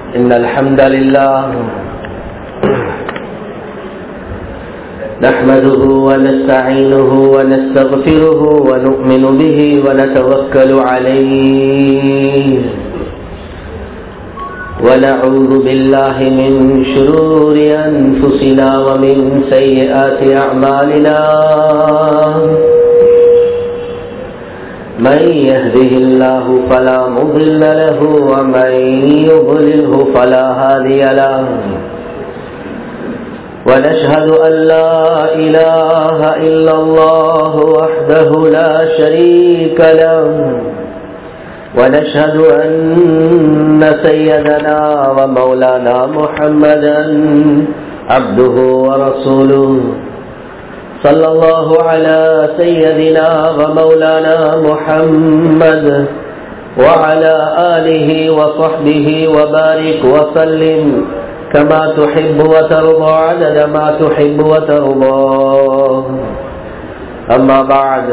إن الحمد لله نحمده ونستعينه ونستغفره ونؤمن به ونتوكل عليه ونعوذ بالله من شرور أنفسنا ومن سيئات أعمالنا من يهده الله فلا مضل له ومن يضلله فلا هادي له ونشهد أن لا إله إلا الله وحده لا شريك له ونشهد أن سيدنا ومولانا محمدا عبده ورسوله صلى الله على سيدنا ومولانا محمد وعلى آله وصحبه وبارك وسلم كما تحب وترضى عدد ما تحب وترضى أما بعد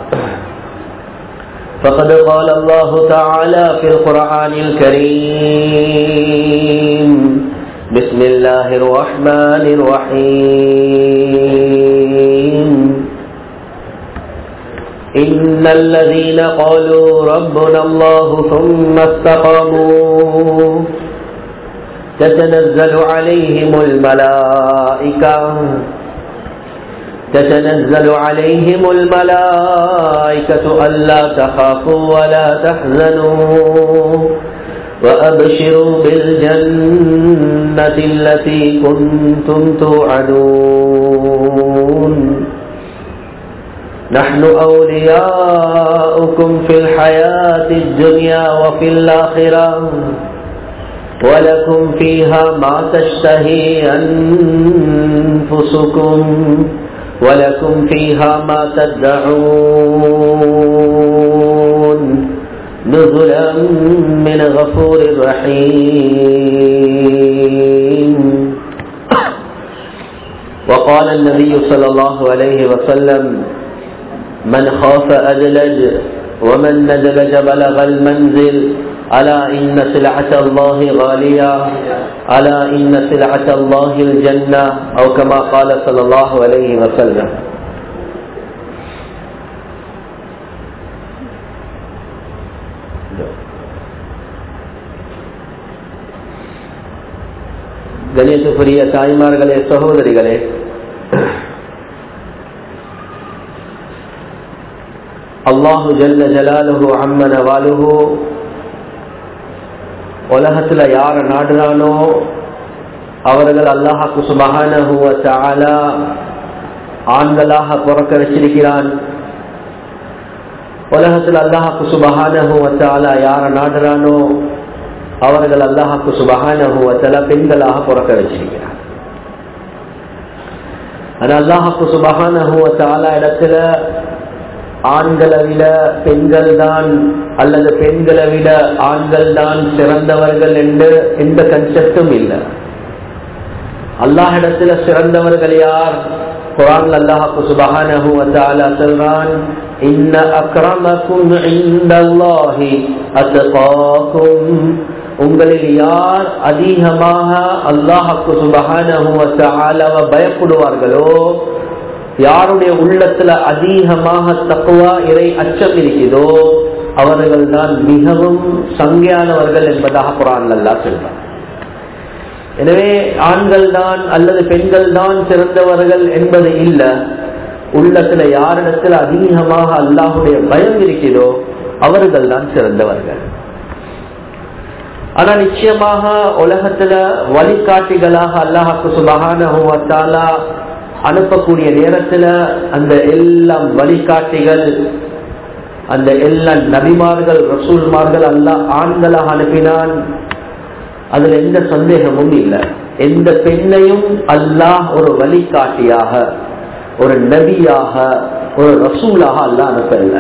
فقد قال الله تعالى في القرآن الكريم بسم الله الرحمن الرحيم إن الذين قالوا ربنا الله ثم استقاموا تتنزل عليهم الملائكة تتنزل عليهم الملائكة ألا تخافوا ولا تحزنوا وأبشروا بالجنة التي كنتم توعدون نحن أولياؤكم في الحياة الدنيا وفي الآخرة ولكم فيها ما تشتهي أنفسكم ولكم فيها ما تدعون نزلا من غفور رحيم وقال النبي صلى الله عليه وسلم من خاف أدلج ومن ندلج بلغ المنزل ألا إن سلعة الله غالية ألا إن سلعة الله الجنة أو كما قال صلى الله عليه وسلم கணேசபுரிய தாய்மார்களே சகோதரிகளே அல்லாஹு ஜல்ல ஜலாலுஹு அம்மன வாலுஹு உலகத்துல யார நாடுறானோ அவர்கள் அல்லாஹாக்கு சுபகானஹுவ தாலா ஆண்களாக பிறக்க வச்சிருக்கிறான் உலகத்தில் அல்லாஹாக்கு சுபகானஹுவ தாலா யார நாடுறானோ அவர்கள் அல்லாஹாக்கு சுபகானஹுவ தலா பெண்களாக பிறக்க வச்சிருக்கிறான் ஆனா அல்லாஹாக்கு சுபகானஹுவ தாலா இடத்துல ஆண்களை விட பெண்கள் தான் அல்லது பெண்களை விட ஆண்கள் தான் சிறந்தவர்கள் என்று எந்த கன்செப்டும் இல்லை அல்லாஹிடத்துல சிறந்தவர்கள் யார் குரான் அல்லாஹு சுபஹானஹு வ தஆலா சொல்றான் இன்ன அக்ரமக்கும் இந்தல்லாஹி அத்காக்கும் உங்களில் யார் அதிகமாக அல்லாஹுக்கு சுபஹானஹு வ தஆலாவை பயப்படுவார்களோ யாருடைய உள்ளத்துல அதிகமாக தக்குவா இறை அச்சம் இருக்குதோ அவர்கள் தான் மிகவும் சங்கையானவர்கள் என்பதாக குரான் அல்லா சொல்றார் எனவே ஆண்கள் தான் அல்லது பெண்கள் தான் சிறந்தவர்கள் என்பது இல்ல உள்ளத்துல யாரிடத்துல அதிகமாக அல்லாஹுடைய பயம் இருக்கிறதோ அவர்கள் தான் சிறந்தவர்கள் ஆனா நிச்சயமாக உலகத்துல வழிகாட்டிகளாக அல்லாஹாக்கு சுபகான அனுப்பக்கூடிய நேரத்துல அந்த எல்லாம் வழிகாட்டிகள் அந்த எல்லா நபிமார்கள் ரசூல்மார்கள் அல்லா ஆண்களாக அனுப்பினான் அதுல எந்த சந்தேகமும் இல்லை எந்த பெண்ணையும் அல்லாஹ் ஒரு வழிகாட்டியாக ஒரு நபியாக ஒரு ரசூலாக அல்லாஹ் அனுப்பல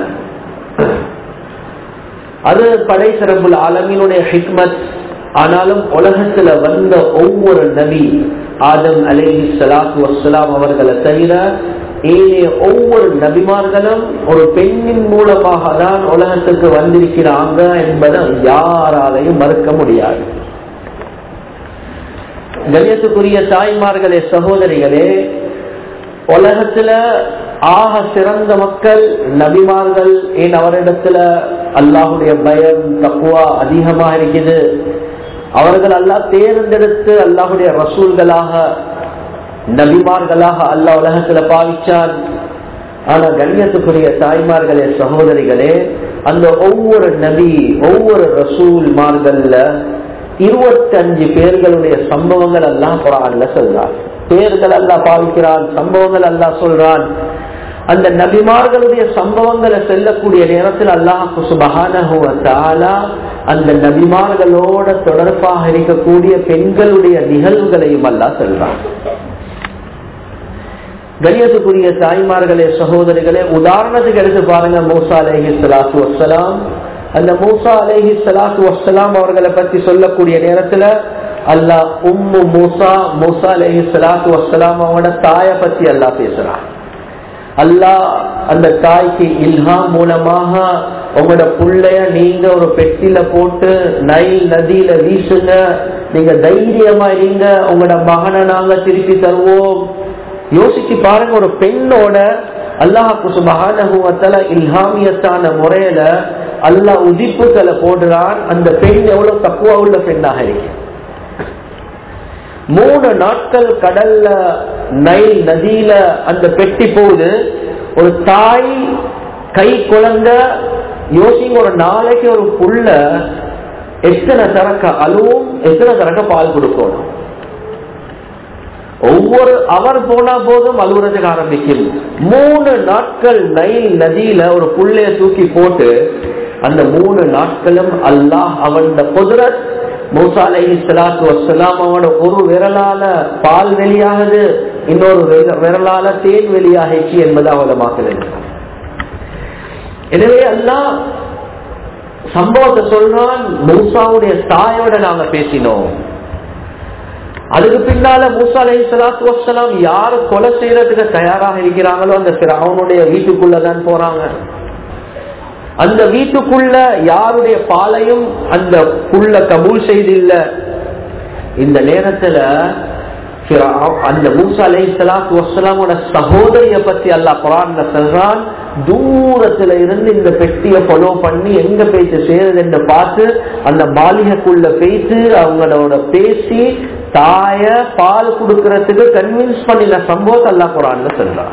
அது படை சிறப்புல ஆலமீனுடைய ஹிக்மத் ஆனாலும் உலகத்துல வந்த ஒவ்வொரு நபி ஆதம் அலை சலாத்து வசலாம் அவர்களை தவிர ஏனைய ஒவ்வொரு நபிமார்களும் ஒரு பெண்ணின் மூலமாக தான் உலகத்துக்கு வந்திருக்கிறாங்க என்பதை யாராலையும் மறுக்க முடியாது கணியத்துக்குரிய தாய்மார்களே சகோதரிகளே உலகத்துல ஆக சிறந்த மக்கள் நபிமார்கள் ஏன் அவரிடத்துல அல்லாஹுடைய பயம் தக்குவா அதிகமாக இருக்குது அவர்கள் அல்லாஹ் தேர்ந்தெடுத்து அல்லாஹுடைய ரசூல்களாக நபிமார்களாக அல்லாஹ் உலகத்துல பாவிச்சான் ஆனா கண்ணியத்துக்குரிய தாய்மார்களே சகோதரிகளே அந்த ஒவ்வொரு நபி ஒவ்வொரு ரசூல்மார்கள்ல இருபத்தஞ்சு பேர்களுடைய சம்பவங்கள் எல்லாம் குரான்ல சொல்றான் பேர்கள் எல்லாம் பாவிக்கிறான் சம்பவங்கள் எல்லாம் சொல்றான் அந்த நபிமார்களுடைய சம்பவங்களை செல்லக்கூடிய நேரத்தில் அல்லாஹு சுபகான அந்த நபிமார்களோட தொடர்பாக இருக்கக்கூடிய பெண்களுடைய நிகழ்வுகளையும் அல்லாஹ் சொல்றான் கணியத்துக்குரிய தாய்மார்களே சகோதரிகளே உதாரணத்துக்கு எடுத்து பாருங்க மூசா அலேஹி சலாத்து வசலாம் அந்த மூசா அலேஹி சலாத்து வசலாம் அவர்களை பத்தி சொல்லக்கூடிய நேரத்துல அல்லாஹ் உம்மு மூசா மூசா அலேஹி சலாத்து வசலாம் அவனோட தாய பத்தி அல்லாஹ் பேசுறான் அல்லாஹ் அந்த தாய்க்கு இல்ஹாம் மூலமாக உங்களோட புள்ளைய நீங்க ஒரு பெட்டில போட்டு நைல் நதியில வீசுங்க நீங்க தைரியமா இருங்க உங்களோட மகனை நாங்க திருப்பி தருவோம் யோசிச்சு பாருங்க ஒரு பெண்ணோட அல்லாஹாக்கு சுபகான இல்ஹாமியத்தான முறையில அல்லாஹ் உதிப்புகளை போடுறான் அந்த பெண் எவ்வளவு தக்குவா உள்ள பெண்ணாக இருக்கு மூணு நாட்கள் கடல்ல நைல் நதியில அந்த பெட்டி போகுது ஒரு தாய் கை குழந்த யோசிங்க ஒரு நாளைக்கு ஒரு புள்ள எத்தனை தரக்க அழுவும் எத்தனை தரக்க பால் கொடுக்கணும் ஒவ்வொரு அவர் போனா போதும் அலுவலகத்துக்கு ஆரம்பிக்கும் மூணு நாட்கள் நைல் நதியில ஒரு புள்ளைய தூக்கி போட்டு அந்த மூணு நாட்களும் அல்லாஹ் அவன் குதிரத் மூசா அலஹி சலாத்து வசலாம் அவனோட ஒரு விரலால பால் வெளியாகுது இன்னொரு விரலால தேன் வெளியாகிச்சு என்பது அவலமாக்கல் எனவே அல்லாஹ் சம்பவத்தை சொல்றான் மூசாவுடைய தாயோட நாங்க பேசினோம் அதுக்கு பின்னால மூசா அலி சலாத்து வசலாம் யாரு கொலை செய்யறதுக்கு தயாராக இருக்கிறாங்களோ அந்த அவனுடைய வீட்டுக்குள்ளதான் போறாங்க அந்த வீட்டுக்குள்ள யாருடைய பாலையும் அந்த புள்ள கபூல் செய்தில்ல இந்த நேரத்துல அந்த மூசா அலை சலாத்து வசலாமோட சகோதரிய பத்தி அல்லா குரான்ல சொல்றான் தூரத்துல இருந்து இந்த பெட்டியை ஃபாலோ பண்ணி எங்க போயிட்டு சேருது என்று பார்த்து அந்த மாளிகைக்குள்ள போயிட்டு அவங்களோட பேசி தாய பால் கொடுக்கறதுக்கு கன்வின்ஸ் பண்ணின சம்பவத்தை அல்லா குரான்ல சொல்றான்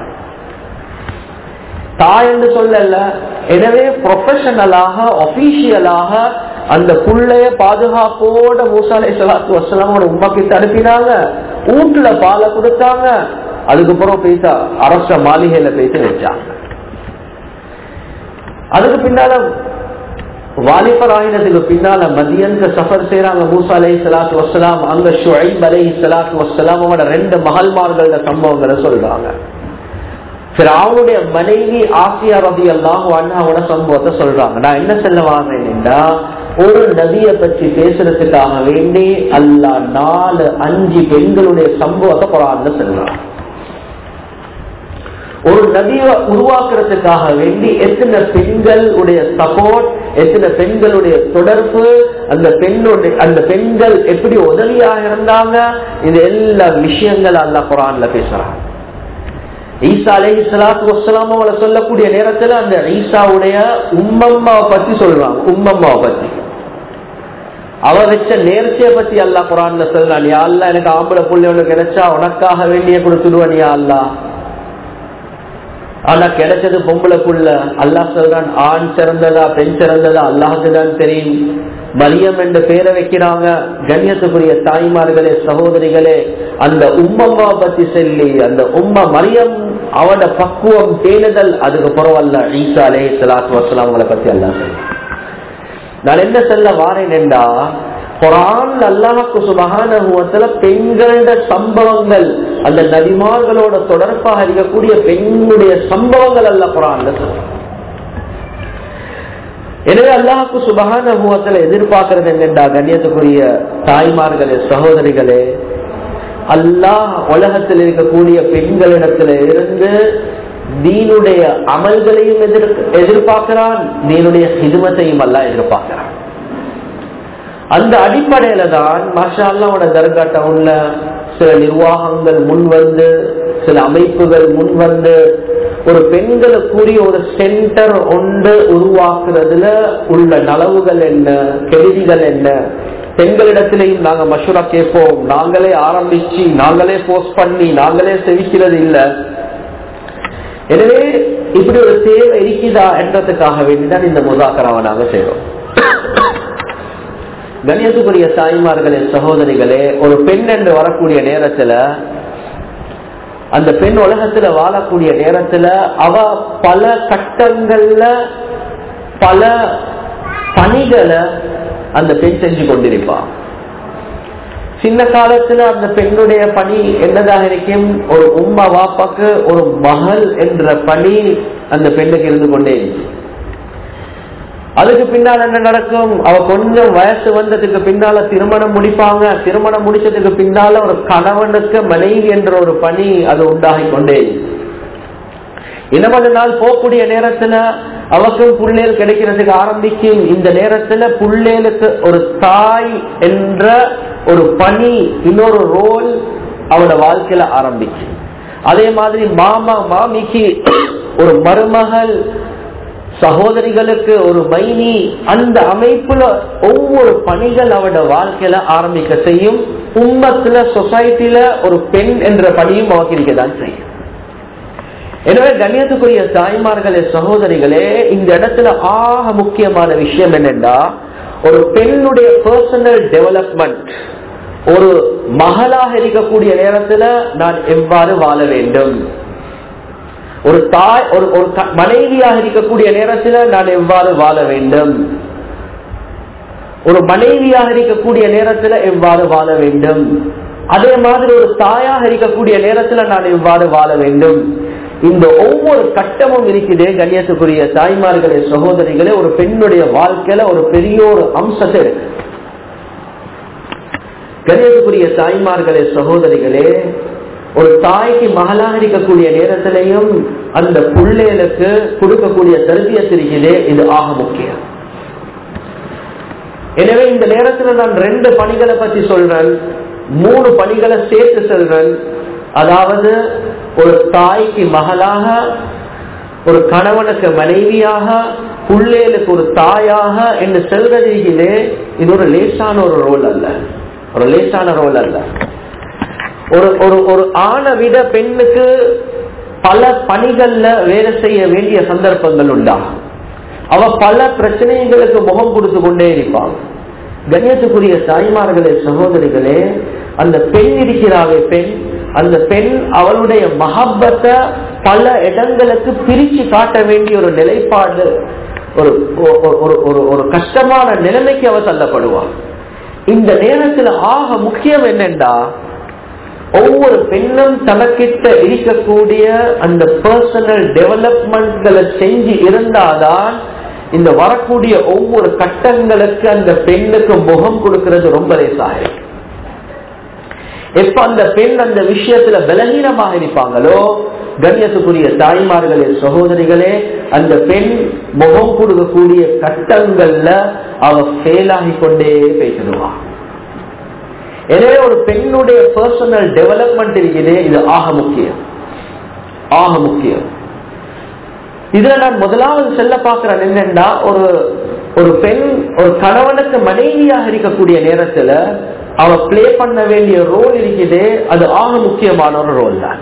தாய் என்று சொல்லல எனவே ப்ரொஃபஷனலாக ஒபிஷியலாக அந்த புள்ளைய பாதுகாப்போட மூசாலை சலாத்து வசலாமோட உமா கிட்ட அனுப்பினாங்க வீட்டுல பாலை கொடுத்தாங்க அதுக்கப்புறம் போயிட்டா அரச மாளிகையில போயிட்டு வச்சாங்க அதுக்கு பின்னால வாலிபர் ஆயினத்துக்கு பின்னால மதியந்த சஃபர் செய்யறாங்க மூசா அலை சலாத்து வசலாம் அங்க ஷுஐப் அலை சலாத்து வசலாம் அவங்களோட ரெண்டு மகள்மார்களோட சம்பவங்களை சொல்றாங்க அவனுடைய மனைவி ஆசியா ரதி எல்லாம் அவனோட சம்பவத்தை சொல்றாங்க நான் என்ன சொல்ல வாங்கினேன்டா ஒரு நதிய பற்றி பேசுறதுக்காக வேண்டி அல்லா நாலு அஞ்சு பெண்களுடைய சம்பவத்தை குரான்ல சொல்றான் ஒரு நதியை உருவாக்குறதுக்காக வேண்டி எத்தனை பெண்கள் உடைய சப்போர்ட் எத்தனை பெண்களுடைய தொடர்பு அந்த பெண்ணுடைய அந்த பெண்கள் எப்படி உதவியாக இருந்தாங்க இது எல்லா விஷயங்கள் அல்ல குரான்ல பேசுறாங்க ஈசா அலஹி சலாத்து வசலாம் அவளை சொல்லக்கூடிய நேரத்துல அந்த ஈசாவுடைய உம்மம்மாவை பத்தி சொல்றாங்க உம்மம்மாவை பத்தி அவ வச்ச நேர்ச்சியை பத்தி அல்லா குரான்ல சொல்றான் யா அல்லா எனக்கு ஆம்பளை புள்ளி ஒண்ணு கிடைச்சா உனக்காக வேண்டிய கொடுத்துடுவன் யா அல்லா ஆனா கிடைச்சது பொம்பளை புள்ள அல்லாஹ் சொல்றான் ஆண் சிறந்ததா பெண் சிறந்ததா அல்லாஹுக்கு தான் தெரியும் மரியம் என்ற பேரை வைக்கிறாங்க கண்ணியத்துக்குரிய தாய்மார்களே சகோதரிகளே அந்த உம்மம்மா பத்தி சொல்லி அந்த உம்ம மரியம் அவட பக்குவம் பேணுதல் அதுக்கு பரவாயில்ல ஈசா அலே சலாத்து வசலாம் அவங்களை பத்தி எல்லாம் சொல்லி நான் என்ன சொல்ல வாரேன் என்றா குரான் அல்லாஹுக்கு சுபகான பெண்களோட சம்பவங்கள் அந்த நபிமார்களோட தொடர்பாக இருக்கக்கூடிய பெண்ணுடைய சம்பவங்கள் அல்ல குரான்ல சொல்றான் எனவே அல்லாஹுக்கு சுபகான முகத்துல எதிர்பார்க்கறது என்னண்டா கண்ணியத்துக்குரிய தாய்மார்களே சகோதரிகளே அல்லாஹ் உலகத்தில் இருக்கக்கூடிய பெண்களிடத்துல இருந்து தீனுடைய அமல்களையும் எதிர் எதிர்பார்க்கிறான் தீனுடைய ஹிதுமத்தையும் அல்ல எதிர்பார்க்கிறான் அந்த அடிப்படையில தான் மாஷா அல்லாவோட தர்கா டவுன்ல சில நிர்வாகங்கள் முன் வந்து சில அமைப்புகள் முன் வந்து ஒரு பெண்களுக்குரிய ஒரு சென்டர் ஒன்று உருவாக்குறதுல உள்ள நலவுகள் என்ன கெடுதிகள் என்ன பெண்களிடத்திலையும் நாங்க மஷூரா கேட்போம் நாங்களே ஆரம்பிச்சு நாங்களே போஸ்ட் பண்ணி நாங்களே செவிக்கிறது இல்ல எனவே இப்படி ஒரு தேவை இருக்குதா என்றதுக்காக வேண்டிதான் இந்த முதாக்கராவை நாங்க செய்றோம் கணியத்துக்குரிய தாய்மார்களே சகோதரிகளே ஒரு பெண் என்று வரக்கூடிய நேரத்துல அந்த பெண் உலகத்துல வாழக்கூடிய நேரத்துல அவ பல கட்டங்கள்ல பல பணிகளை அந்த பெண் செஞ்சு கொண்டிருப்பான் சின்ன காலத்துல அந்த பெண்ணுடைய பணி என்னதாக இருக்கும் ஒரு உம்மா வாப்பாக்கு ஒரு மகள் என்ற பணி அந்த பெண்ணுக்கு இருந்து கொண்டே இருக்கு அதுக்கு பின்னால் என்ன நடக்கும் அவ கொஞ்சம் வயசு வந்ததுக்கு பின்னால திருமணம் முடிப்பாங்க திருமணம் முடிச்சதுக்கு பின்னால ஒரு கணவனுக்கு மனைவி என்ற ஒரு பணி அது உண்டாகி கொண்டே இன்னும் கொஞ்ச நாள் போகக்கூடிய நேரத்துல அவக்கும் புள்ளேல் கிடைக்கிறதுக்கு ஆரம்பிக்கும் இந்த நேரத்துல புள்ளேலுக்கு ஒரு தாய் என்ற ஒரு பணி இன்னொரு ரோல் அவனோட வாழ்க்கையில ஆரம்பிக்கும் அதே மாதிரி மாமா மாமிக்கு ஒரு மருமகள் சகோதரிகளுக்கு ஒரு மைனி அந்த அமைப்புல ஒவ்வொரு பணிகள் அவட வாழ்க்கையில ஆரம்பிக்க செய்யும் உம்மத்துல சொசைட்டில ஒரு பெண் என்ற பணியும் அவருக்கு இருக்கதான் செய்யும் எனவே கண்ணியத்துக்குரிய தாய்மார்களே சகோதரிகளே இந்த இடத்துல ஆக முக்கியமான விஷயம் என்னன்னா ஒரு பெண்ணுடைய பர்சனல் டெவலப்மெண்ட் ஒரு மகளாக இருக்கக்கூடிய நேரத்துல நான் எவ்வாறு வாழ வேண்டும் ஒரு தாய் ஒரு ஒரு மனைவியாக இருக்கக்கூடிய நேரத்தில் நான் எவ்வாறு வாழ வேண்டும் ஒரு மனைவியாக இருக்கக்கூடிய நேரத்தில் எவ்வாறு வாழ வேண்டும் அதே மாதிரி ஒரு தாயாக இருக்கக்கூடிய நேரத்தில் நான் எவ்வாறு வாழ வேண்டும் இந்த ஒவ்வொரு கட்டமும் இருக்குது கண்ணியத்துக்குரிய தாய்மார்களே சகோதரிகளே ஒரு பெண்ணுடைய வாழ்க்கையில ஒரு பெரிய ஒரு அம்சத்தை இருக்கு கண்ணியத்துக்குரிய தாய்மார்களே சகோதரிகளே ஒரு தாய்க்கு மகளாக இருக்கக்கூடிய நேரத்திலையும் அந்த பிள்ளைகளுக்கு கொடுக்கக்கூடிய தருவியத்திருக்கிறதே இது ஆக முக்கியம் எனவே இந்த நேரத்தில் நான் ரெண்டு பணிகளை பத்தி சொல்றேன் மூணு பணிகளை சேர்த்து சொல்றேன் அதாவது ஒரு தாய்க்கு மகளாக ஒரு கணவனுக்கு மனைவியாக புள்ளேலுக்கு ஒரு தாயாக என்று செல்வதிலே இது ஒரு லேசான ஒரு ரோல் அல்ல ஒரு லேசான ரோல் அல்ல ஒரு ஒரு ஒரு ஆணை விட பெண்ணுக்கு பல பணிகள்ல வேலை செய்ய வேண்டிய சந்தர்ப்பங்கள் உண்டாகும் அவ பல பிரச்சனைகளுக்கு முகம் கொடுத்து கொண்டே இருப்பாங்க கண்ணியத்துக்குரிய தாய்மார்களே சகோதரிகளே அந்த பெண் இருக்கிறாவே பெண் அந்த பெண் அவளுடைய மகப்பத்தை பல இடங்களுக்கு பிரிச்சு காட்ட வேண்டிய ஒரு நிலைப்பாடு ஒரு ஒரு ஒரு ஒரு கஷ்டமான நிலைமைக்கு அவ தள்ளப்படுவாள் இந்த நேரத்தில் ஆக முக்கியம் என்னென்றா ஒவ்வொரு பெண்ணும் தனக்கிட்ட இருக்கக்கூடிய அந்த பர்சனல் டெவலப்மெண்ட்களை செஞ்சு இருந்தாதான் இந்த வரக்கூடிய ஒவ்வொரு கட்டங்களுக்கு அந்த பெண்ணுக்கு முகம் கொடுக்கிறது ரொம்ப லேசாக எப்ப அந்த பெண் அந்த விஷயத்துல பலகீனமாக இருப்பாங்களோ கண்ணியத்துக்குரிய தாய்மார்களே சகோதரிகளே அந்த பெண் முகம் கொடுக்கக்கூடிய கட்டங்கள்ல அவ ஃபெயிலாகி கொண்டே பேசிடுவான் எனவே ஒரு பெண்ணுடைய பர்சனல் டெவலப்மெண்ட் இருக்குது இது ஆக முக்கியம் ஆக முக்கியம் இதுல நான் முதலாவது செல்ல பார்க்கிறேன் என்னன்னா ஒரு ஒரு பெண் ஒரு கணவனுக்கு மனைவியாக இருக்கக்கூடிய நேரத்துல அவ பிளே பண்ண வேண்டிய ரோல் இருக்குது அது ஆக முக்கியமான ஒரு ரோல் தான்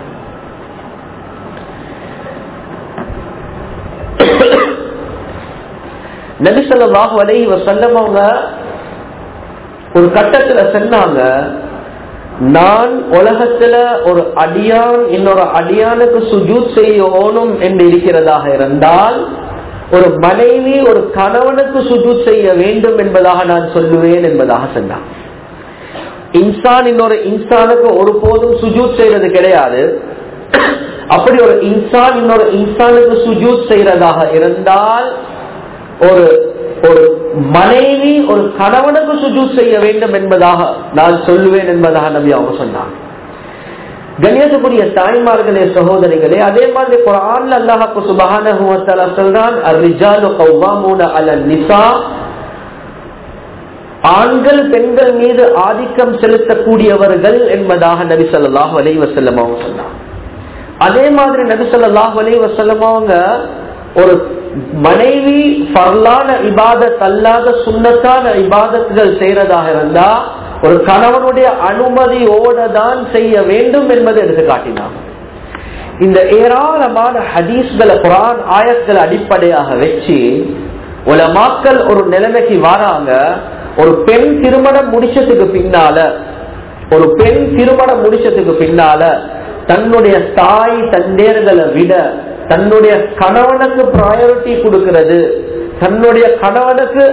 நபிசல்லாஹு அலைஹி வசல்லம் அவங்க ஒரு கட்டத்துல சொன்னாங்க நான் உலகத்துல ஒரு அடியான் இன்னொரு அடியானுக்கு சுஜூத் செய்யணும் என்று இருக்கிறதாக இருந்தால் ஒரு மனைவி ஒரு கணவனுக்கு சுஜூத் செய்ய வேண்டும் என்பதாக நான் சொல்லுவேன் என்பதாக சொன்னான் இன்சான் இன்னொரு இன்சானுக்கு ஒருபோதும் சுஜூத் செய்யறது கிடையாது அப்படி ஒரு இன்சான் இன்னொரு இன்சானுக்கு சுஜூத் செய்யறதாக இருந்தால் ஒரு ஒரு மனைவி ஒரு கணவனுக்கு சுஜூத் செய்ய வேண்டும் என்பதாக நான் சொல்லுவேன் என்பதாக நபி அவங்க சொன்னாங்க கண்ணியத்துக்குரிய தாய்மார்களே சகோதரிகளே அதே மாதிரி குரான் அல்லாஹாக்கு சுபஹான சொல்றான் அர்ரிஜாலு கௌவாமூன அல நிசா ஆண்கள் பெண்கள் மீது ஆதிக்கம் செலுத்தக்கூடியவர்கள் என்பதாக நபி சொல்லாஹ் அலை வசல்லம் அவங்க சொன்னாங்க அதே மாதிரி நபி சொல்லாஹ் அலை வசல்லம் அவங்க ஒரு மனைவி பரலான இபாதத் அல்லாத சுண்ணத்தான இபாதத்துகள் செய்யறதாக இருந்தா ஒரு கணவனுடைய அனுமதியோட தான் செய்ய வேண்டும் என்பதை எடுத்து காட்டினாங்க இந்த ஏராளமான ஹதீஸ்களை குரான் ஆயத்களை அடிப்படையாக வச்சு உலமாக்கள் ஒரு நிலைமைக்கு வராங்க ஒரு பெண் திருமணம் முடிச்சதுக்கு பின்னால ஒரு பெண் திருமணம் முடிச்சதுக்கு பின்னால தன்னுடைய தாய் தந்தேர்களை விட தன்னுடைய கணவனுக்கு ப்ராயோரிட்டி கொடுக்கிறது தன்னுடைய கணவனுக்கு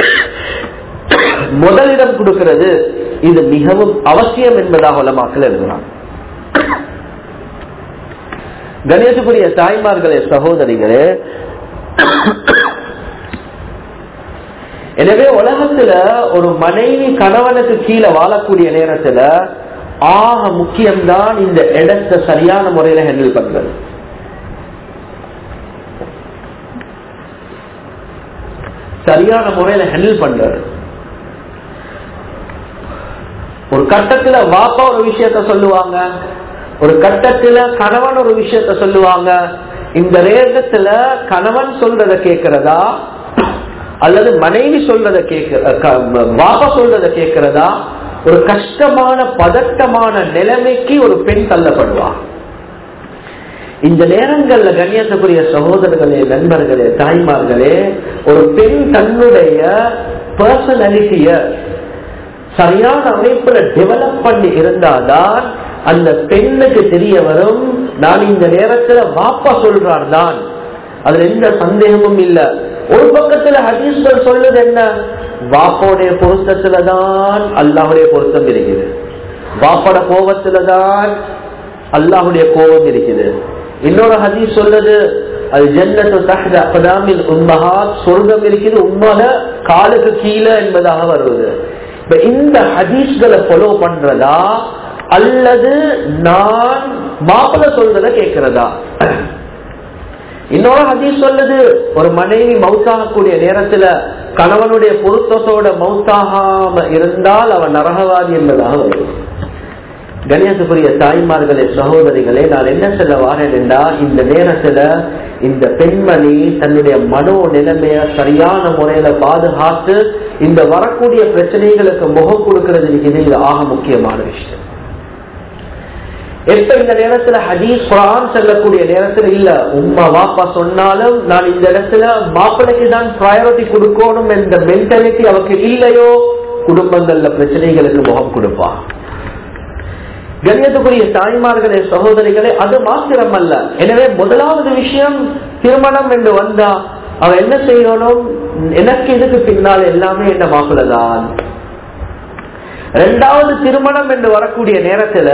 முதலிடம் கொடுக்கிறது இது மிகவும் அவசியம் என்பதாக உலமாக்கள் எழுதுகிறாங்க கணேசக்குரிய தாய்மார்களே சகோதரிகளே எனவே உலகத்துல ஒரு மனைவி கணவனுக்கு கீழே வாழக்கூடிய நேரத்துல ஆக முக்கியம்தான் இந்த இடத்தை சரியான முறையில ஹேண்டில் பண்றது சரியான முறையில ஹேண்டில் பண்றது ஒரு கட்டத்துல வாப்பா ஒரு விஷயத்த சொல்லுவாங்க ஒரு கட்டத்துல கணவன் ஒரு விஷயத்த சொல்லுவாங்க இந்த நேரத்துல கணவன் சொல்றத கேட்கிறதா அல்லது மனைவி சொல்றத கேட்க வாப்பா சொல்றத கேட்கிறதா ஒரு கஷ்டமான பதட்டமான நிலைமைக்கு ஒரு பெண் தள்ளப்படுவா இந்த நேரங்கள்ல கண்ணியத்துக்குரிய சகோதரர்களே நண்பர்களே தாய்மார்களே ஒரு பெண் தன்னுடைய பர்சனாலிட்டிய சரியான அமைப்புல டெவலப் பண்ணி இருந்தாதான் அந்த பெண்ணுக்கு தெரிய வரும் நான் இந்த நேரத்துல வாப்பா சொல்றார் தான் அதுல எந்த சந்தேகமும் இல்ல ஒரு பக்கத்துல ஹதீஸ்கள் சொல்லுது என்ன வாப்போடைய பொருத்தத்துலதான் அல்லாஹுடைய பொருத்தம் இருக்குது வாப்போட கோபத்துலதான் அல்லாஹுடைய கோபம் இருக்குது இன்னொரு ஹதீஸ் சொல்லுது அது ஜன்னத்து தஹ்த அகதாமில் உண்மகா சொர்க்கம் இருக்குது உண்மக காலுக்கு கீழே என்பதாக வருவது இப்ப இந்த ஹதீஸ்களை ஃபாலோ பண்றதா அல்லது நான் மாப்பிள்ள சொல்றத கேட்கிறதா இன்னொரு ஹதீஸ் சொல்லுது ஒரு மனைவி மவுத்தாகக்கூடிய நேரத்துல கணவனுடைய பொருத்தத்தோட மவுத்தாகாம இருந்தால் அவன் நரகவாதி என்பதாக வருது கணேசபுரிய தாய்மார்களே சகோதரிகளே நான் என்ன சொல்ல வாரேன் என்றால் இந்த நேரத்துல இந்த பெண்மணி தன்னுடைய மனோ நிலைமைய சரியான முறையில பாதுகாத்து இந்த வரக்கூடிய பிரச்சனைகளுக்கு முகம் கொடுக்கிறது இது ஆக முக்கியமான விஷயம் எப்ப இந்த நேரத்துல ஹதீஸ் குரான் செல்லக்கூடிய நேரத்துல இல்ல உம்மா வாப்பா சொன்னாலும் நான் இந்த இடத்துல மாப்பிளைக்கு தான் ப்ரையாரிட்டி கொடுக்கணும் என்ற மென்டாலிட்டி அவருக்கு இல்லையோ குடும்பங்கள்ல பிரச்சனைகளுக்கு முகம் கொடுப்பான் கண்ணியத்துக்குரிய தாய்மார்களே சகோதரிகளே அது மாத்திரம் அல்ல எனவே முதலாவது விஷயம் திருமணம் என்று வந்தா அவ என்ன செய்யணும் எனக்கு இதுக்கு பின்னால் எல்லாமே என்ன மாப்பிள்ள தான் ரெண்டாவது திருமணம் என்று வரக்கூடிய நேரத்துல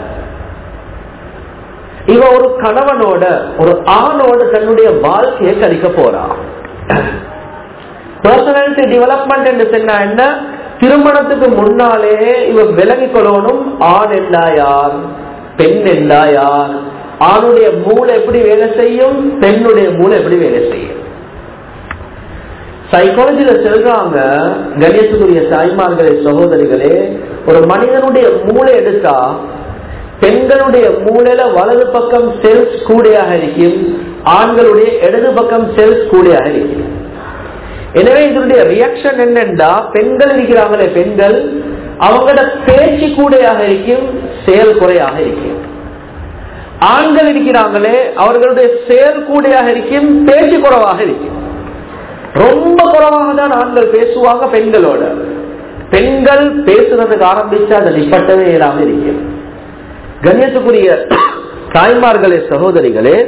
இவ ஒரு கணவனோட ஒரு ஆணோட தன்னுடைய வாழ்க்கையை கழிக்க போறா பர்சனாலிட்டி டெவலப்மெண்ட் என்று சொன்னா என்ன திருமணத்துக்கு முன்னாலே இவ விலகி கொள்ளணும் ஆண் என்றா யார் பெண் என்றா யார் ஆணுடைய மூளை எப்படி வேலை செய்யும் பெண்ணுடைய மூளை எப்படி வேலை செய்யும் சைக்காலஜில சொல்றாங்க கணேசனுடைய தாய்மார்களே சகோதரிகளே ஒரு மனிதனுடைய மூளை எடுத்தா பெண்களுடைய மூளையில வலது பக்கம் செல்ஸ் கூடையாக இருக்கும் ஆண்களுடைய இடது பக்கம் செல்ஸ் கூடையாக இருக்கும் எனவே இதனுடைய ரியாக்ஷன் என்னன்னா பெண்கள் இருக்கிறாங்களே பெண்கள் அவங்களோட பேச்சு கூடையாக இருக்கும் செயல் குறையாக இருக்கும் ஆண்கள் இருக்கிறாங்களே அவர்களுடைய செயல் கூடையாக இருக்கும் பேச்சு குறைவாக இருக்கும் ரொம்ப குறைவாக தான் ஆண்கள் பேசுவாங்க பெண்களோட பெண்கள் பேசுறதுக்கு ஆரம்பிச்சா அதை நிப்பட்டவே இல்லாம இருக்கும் கண்ணியத்துக்குரிய தாய்மார்களே சகோதரிகளே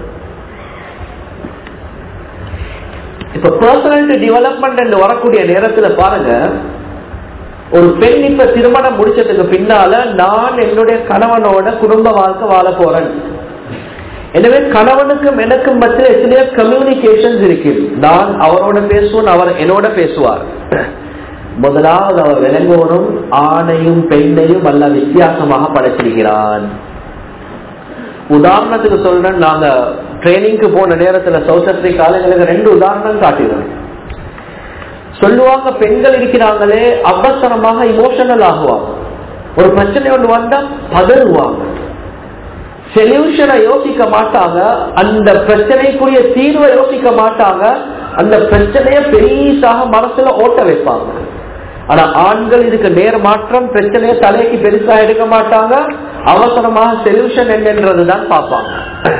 இப்ப பர்சனாலிட்டி டெவலப்மெண்ட் என்று வரக்கூடிய நேரத்துல பாருங்க ஒரு பெண் இப்ப திருமணம் முடிச்சதுக்கு பின்னால நான் என்னுடைய கணவனோட குடும்ப வாழ்க்கை வாழ போறேன் எனவே கணவனுக்கும் எனக்கும் மத்தியில் எத்தனையோ கம்யூனிகேஷன்ஸ் இருக்கு நான் அவரோட பேசுவேன் அவர் என்னோட பேசுவார் முதலாவது அவர் விளங்கணும் ஆணையும் பெண்ணையும் அல்ல வித்தியாசமாக படைச்சிருக்கிறான் உதாரணத்துக்கு சொல்றேன் நாங்க ட்ரைனிங்க்கு போன நேரத்துல சவுத் ஆப்பிரிக்கால எங்களுக்கு ரெண்டு உதாரணம் காட்டிடுறோம் சொல்லுவாங்க பெண்கள் இருக்கிறாங்களே அவசரமாக இமோஷனல் ஆகுவாங்க ஒரு பிரச்சனை ஒன்று வந்தா பதறுவாங்க சொல்யூஷனை யோசிக்க மாட்டாங்க அந்த பிரச்சனைக்குரிய தீர்வை யோசிக்க மாட்டாங்க அந்த பிரச்சனைய பெரியசாக மனசுல ஓட்ட வைப்பாங்க ஆனா ஆண்கள் இதுக்கு நேர் மாற்றம் பிரச்சனையை தலைக்கு பெருசா எடுக்க மாட்டாங்க அவசரமாக சொல்யூஷன் என்னன்றதுதான் பார்ப்பாங்க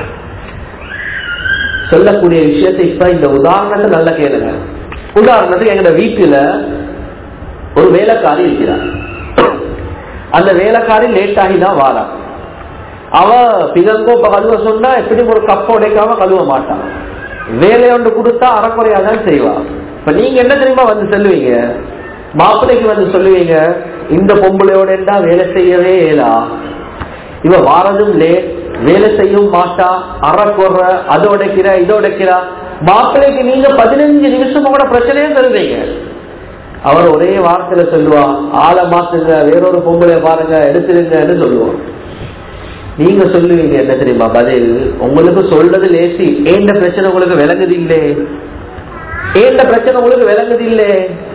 சொல்லக்கூடிய விஷயத்தை இப்ப இந்த உதாரணத்தை நல்லா கேளுங்க உதாரணத்துக்கு எங்க வீட்டுல ஒரு வேலைக்காரி இருக்கிறார் அந்த வேலைக்காரி லேட் ஆகிதான் வாரா அவ பிதங்கோ கழுவ சொன்னா எப்படி ஒரு கப்ப உடைக்காம கழுவ மாட்டான் வேலை ஒன்று கொடுத்தா அறக்குறையாதான் செய்வா இப்ப நீங்க என்ன தெரியுமா வந்து சொல்லுவீங்க மாப்பிள்ளைக்கு வந்து சொல்லுவீங்க இந்த பொம்பளையோட வேலை செய்யவே இயலா இவ வாரதும் லேட் வேலை செய்யவும் மாட்டா அறக்குற அதை உடைக்கிறா இதை உடைக்கிறா மாப்பிள்ளைக்கு நீங்க பதினஞ்சு நிமிஷம் கூட பிரச்சனையே சொல்லுவீங்க அவர் ஒரே வார்த்தையில சொல்லுவா ஆளை மாத்துங்க வேறொரு பொம்பளை பாருங்க எடுத்துருங்கன்னு சொல்லுவோம் நீங்க சொல்லுவீங்க என்ன தெரியுமா பதில் உங்களுக்கு சொல்றது லேசி ஏண்ட பிரச்சனை உங்களுக்கு விளங்குது இல்லே ஏண்ட பிரச்சனை உங்களுக்கு விளங்குது இல்லே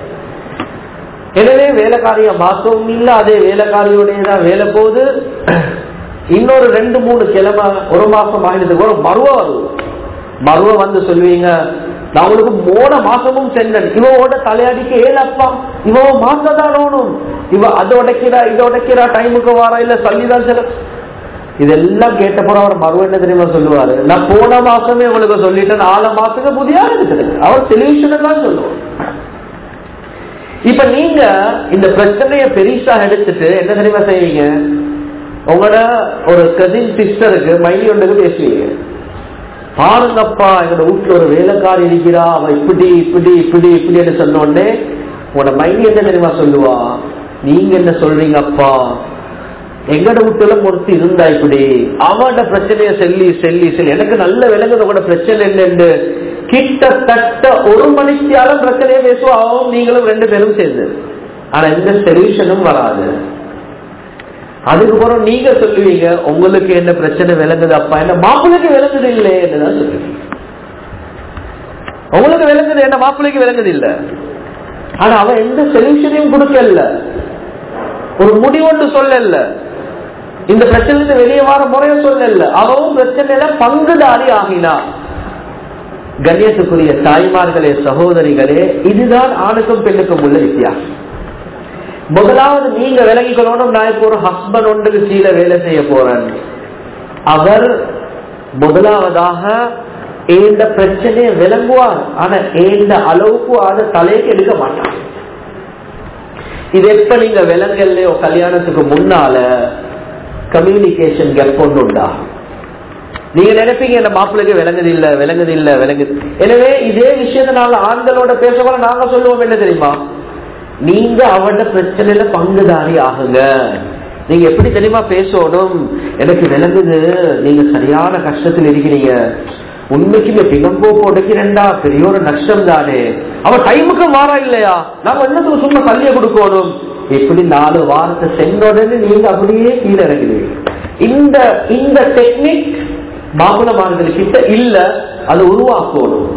எனவே வேலைக்காரிய மாசமும் இல்ல அதே வேலைக்காரியோடய தான் வேலை போகுது இன்னொரு ரெண்டு மூணு கிழமை ஒரு மாசம் ஆகினதுக்கு கூட மருவ வரும் மருவ வந்து சொல்லுவீங்க நான் உங்களுக்கு மூணு மாசமும் சென்றேன் இவவோட தலையடிக்க ஏலப்பா இவ மாசதான் ஓணும் இவ அதை உடைக்கிறா இதை உடைக்கிறா டைமுக்கு வாரா இல்ல சொல்லிதான் செல இதெல்லாம் கேட்டப்பறம் அவர் மறுவ என்ன தெரியுமா சொல்லுவாரு நான் போன மாசமே உங்களுக்கு சொல்லிட்டேன் நாலு மாசத்துக்கு புதியா இருக்குது அவர் சொல்யூஷனை தான் சொல்லுவார் இப்ப நீங்க இந்த பிரச்சனைய பெரிசா எடுத்துட்டு என்ன தெரியுமா செய்வீங்க உங்களோட ஒரு கசின் சிஸ்டருக்கு மைனி ஒன்றுக்கு பேசுவீங்க பாருங்கப்பா எங்களோட வீட்டுல ஒரு வேலைக்காரி இருக்கிறா அவ இப்படி இப்படி இப்படி இப்படி சொன்ன உடனே உங்களோட மைனி என்ன தெரியுமா சொல்லுவா நீங்க என்ன சொல்றீங்கப்பா எங்கட வீட்டுல ஒருத்தி இருந்தா இப்படி அவட பிரச்சனைய செல்லி செல்லி செல்லி எனக்கு நல்ல விலங்குத கூட பிரச்சனை என்னன்னு கிட்டத்தட்ட ஒரு மணித்தியாலும் பிரச்சனையை பேசுவோம் அவன் நீங்களும் ரெண்டு பேரும் சேர்ந்து ஆனா எந்த சொல்யூஷனும் வராது அதுக்கப்புறம் நீங்க சொல்லுவீங்க உங்களுக்கு என்ன பிரச்சனை விளங்குது அப்பா என்ன மாப்பிள்ளைக்கு விளங்குது இல்லை என்னதான் சொல்லுவீங்க உங்களுக்கு விளங்குது என்ன மாப்பிள்ளைக்கு விளங்குது இல்ல ஆனா அவன் எந்த சொல்யூஷனையும் கொடுக்கல ஒரு முடிவொன்று சொல்லல இந்த பிரச்சனை வெளியே வர முறைய சொல்லல அவவும் பிரச்சனையில பங்குதாரி ஆகினா கண்ணியத்துக்குரிய தாய்மார்களே சகோதரிகளே இதுதான் ஆணுக்கும் பெண்ணுக்கும் உள்ள வித்தியாசம் முதலாவது நீங்க விலகிக்கணும் நான் இப்போ ஒரு ஹஸ்பண்ட் ஒன்றுக்கு கீழே வேலை செய்ய போறேன் அவர் முதலாவதாக ஏந்த பிரச்சனையை விளங்குவார் ஆனா ஏந்த அளவுக்கு அதை தலைக்கு எடுக்க மாட்டார் இது எப்ப நீங்க விலங்கல்லையோ கல்யாணத்துக்கு முன்னால கம்யூனிகேஷன் கேப் ஒன்று உண்டாகும் நீங்க நினைப்பீங்க இந்த மாப்பிள்ளைக்கு விளங்குது இல்ல விளங்குது இல்ல விளங்குது எனவே இதே விஷயத்தினால ஆண்களோட பேசக்கூட நாங்க சொல்லுவோம் என்ன தெரியுமா நீங்க அவட பிரச்சனையில பங்குதாரி ஆகுங்க நீங்க எப்படி தெரியுமா பேசணும் எனக்கு விளங்குது நீங்க சரியான கஷ்டத்தில் இருக்கிறீங்க உண்மைக்குமே பிணம்போ உடைக்கிறேன்டா பெரிய ஒரு நஷ்டம் தானே அவன் டைமுக்கு மாறா இல்லையா நாங்க என்னத்துக்கு சும்மா தள்ளிய கொடுக்கணும் எப்படி நாலு வாரத்தை சென்றோடனே நீங்க அப்படியே கீழே இறங்குவீங்க இந்த இந்த டெக்னிக் மாகுலமானது கிட்ட இல்ல அது உருவாக்கணும்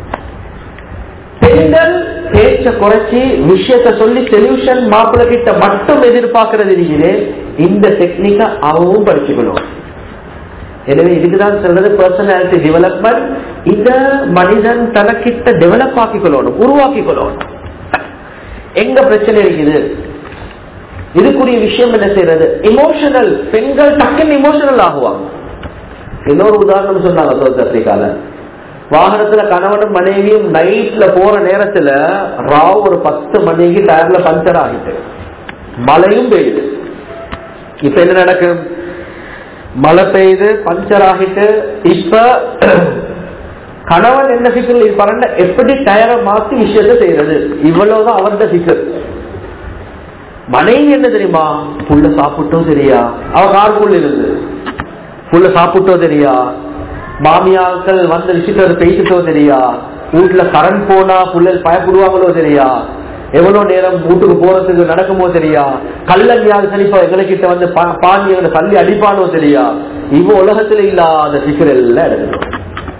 பெண்கள் பேச்ச குறைச்சி விஷயத்த சொல்லி சொல்யூஷன் மாப்பிள்ள கிட்ட மட்டும் எதிர்பார்க்கறது இருக்குது இந்த டெக்னிக்க அவவும் படிச்சுக்கணும் எனவே இதுக்குதான் சொல்றது பர்சனாலிட்டி டெவலப்மெண்ட் இத மனிதன் தனக்கிட்ட டெவலப் ஆக்கிக்கொள்ளணும் உருவாக்கிக்கொள்ளணும் எங்க பிரச்சனை இருக்குது இதுக்குரிய விஷயம் என்ன செய்யறது இமோஷனல் பெண்கள் டக்குன்னு இமோஷனல் ஆகுவாங்க இன்னொரு உதாரணம் சொன்னாங்க சவுத் ஆப்பிரிக்கால வாகனத்துல கணவனும் மனைவியும் நைட்ல போற நேரத்துல ராவ் ஒரு பத்து மணிக்கு டயர்ல பஞ்சர் ஆகிட்டு மழையும் பெய்யுது இப்ப என்ன நடக்கும் மழை பெய்யுது பஞ்சர் ஆகிட்டு இப்ப கணவன் என்ன சிக்கல் பாருங்க எப்படி டயரை மாத்தி விஷயத்த செய்யறது இவ்வளவுதான் அவர்த சிக்கல் மனைவி என்ன தெரியுமா புள்ள சாப்பிட்டோம் தெரியா அவ காருக்குள்ள இருந்து புள்ள சாப்பிட்டோ தெரியா மாமியாக்கள் வந்த விஷயத்த பேசிட்டோ தெரியா வீட்டுல கரண்ட் போனா புள்ளல் பயப்படுவாங்களோ தெரியா எவ்வளவு நேரம் வீட்டுக்கு போறதுக்கு நடக்குமோ தெரியா கள்ளன் யாரு சனிப்பா எங்ககிட்ட வந்து பாண்டி எங்களை தள்ளி அடிப்பானோ தெரியா இவ உலகத்துல இல்லாத சிக்கல் எல்லாம் எடுக்கணும்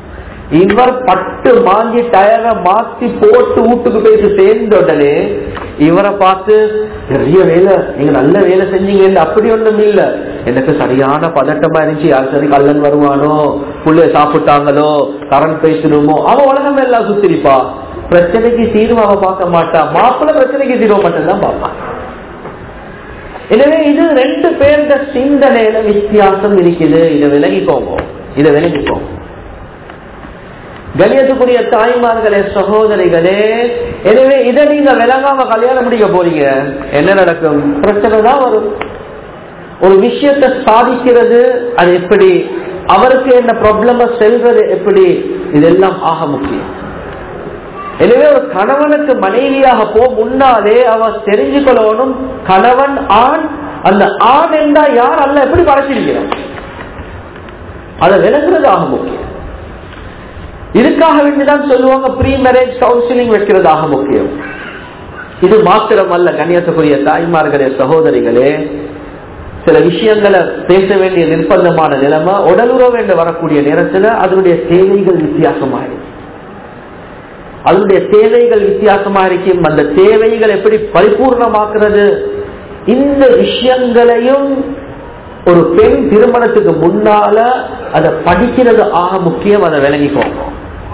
இவர் பட்டு வாங்கி டயரை மாத்தி போட்டு வீட்டுக்கு போயிட்டு சேர்ந்த உடனே இவரை பார்த்து பெரிய வேலை நீங்க நல்ல வேலை செஞ்சீங்க அப்படி ஒண்ணும் இல்ல எனக்கு சரியான பதட்டமா இருந்துச்சு யார் சரி கல்லன் வருவானோ புள்ள சாப்பிட்டாங்களோ கரண்ட் பேசணுமோ அவன் உலகம் எல்லாம் சுத்திரிப்பா பிரச்சனைக்கு தீர்வு அவன் பார்க்க மாட்டான் மாப்பிள்ள பிரச்சனைக்கு தீர்வு மட்டும்தான் பார்ப்பான் எனவே இது ரெண்டு பேருட சிந்தனையில வித்தியாசம் இருக்குது இதை விலகிக்கோங்க இதை விலகிக்கோங்க கணியத்துக்குரிய தாய்மார்களே சகோதரிகளே எனவே இதை நீங்க விளங்காம கல்யாணம் முடிக்க போறீங்க என்ன நடக்கும் பிரச்சனை தான் வரும் ஒரு விஷயத்தை சாதிக்கிறது அது எப்படி அவருக்கு என்ன ப்ராப்ளம செல்வது எப்படி இதெல்லாம் ஆக முக்கியம் எனவே ஒரு கணவனுக்கு மனைவியாக போ முன்னாலே அவன் தெரிஞ்சுக்கொள்ளணும் கணவன் ஆண் அந்த ஆண் என்றா யார் அல்ல எப்படி படைச்சிருக்கிறான் அதை விளங்குறது ஆக முக்கியம் இதுக்காக வேண்டிதான் சொல்லுவாங்க ப்ரீ மேரேஜ் கவுன்சிலிங் வைக்கிறதாக முக்கியம் இது மாத்திரம் அல்ல கண்ணியத்துக்குரிய தாய்மார்களே சகோதரிகளே சில விஷயங்களை பேச வேண்டிய நிர்பந்தமான நிலைமை உடலுறவு என்று வரக்கூடிய நேரத்தில் அதனுடைய தேவைகள் வித்தியாசமாயிருக்கு அதனுடைய தேவைகள் வித்தியாசமா இருக்கும் அந்த தேவைகள் எப்படி பரிபூர்ணமாக்குறது இந்த விஷயங்களையும் ஒரு பெண் திருமணத்துக்கு முன்னால அதை படிக்கிறது ஆக முக்கியம் அதை விளங்கிக்கோங்க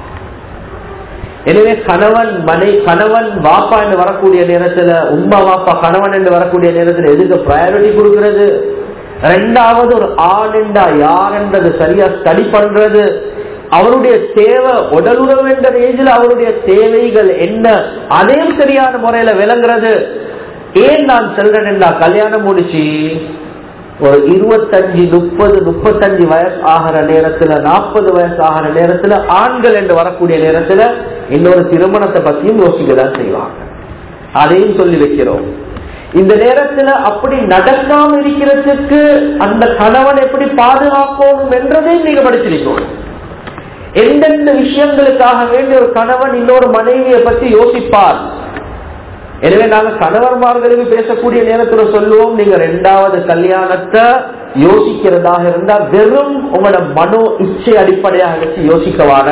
எனவே கணவன் மனை கணவன் வாப்பா என்று வரக்கூடிய நேரத்துல உமா வாப்பா கணவன் என்று வரக்கூடிய நேரத்துல எதுக்கு ப்ரையாரிட்டி கொடுக்கிறது ரெண்டாவது ஒரு ஆண் என்றா யார் என்றது சரியா ஸ்டடி பண்றது அவருடைய தேவை உடலுறவு என்ற ஏஜில் அவருடைய தேவைகள் என்ன அதையும் சரியான முறையில விளங்குறது ஏன் நான் சொல்றேன் என்றா கல்யாணம் முடிச்சு ஒரு இருபத்தஞ்சு முப்பது முப்பத்தஞ்சு வயசு ஆகிற நேரத்துல நாற்பது வயசு ஆகிற நேரத்துல ஆண்கள் என்று வரக்கூடிய நேரத்துல இன்னொரு திருமணத்தை பத்தியும் யோசிக்கதான் செய்வாங்க அதையும் சொல்லி வைக்கிறோம் இந்த நேரத்துல அப்படி நடக்காம இருக்கிறதுக்கு அந்த கணவன் எப்படி பாதுகாக்கணும் என்றதையும் நீங்க படிச்சிருக்கணும் எந்தெந்த விஷயங்களுக்காக வேண்டி ஒரு கணவன் இன்னொரு மனைவியை பத்தி யோசிப்பார் எனவே நாங்க கணவன்மார்களுக்கு பேசக்கூடிய நேரத்துல சொல்லுவோம் நீங்க ரெண்டாவது கல்யாணத்தை யோசிக்கிறதாக இருந்தா வெறும் உங்களோட மனோ இச்சை அடிப்படையாக வச்சு யோசிக்கவான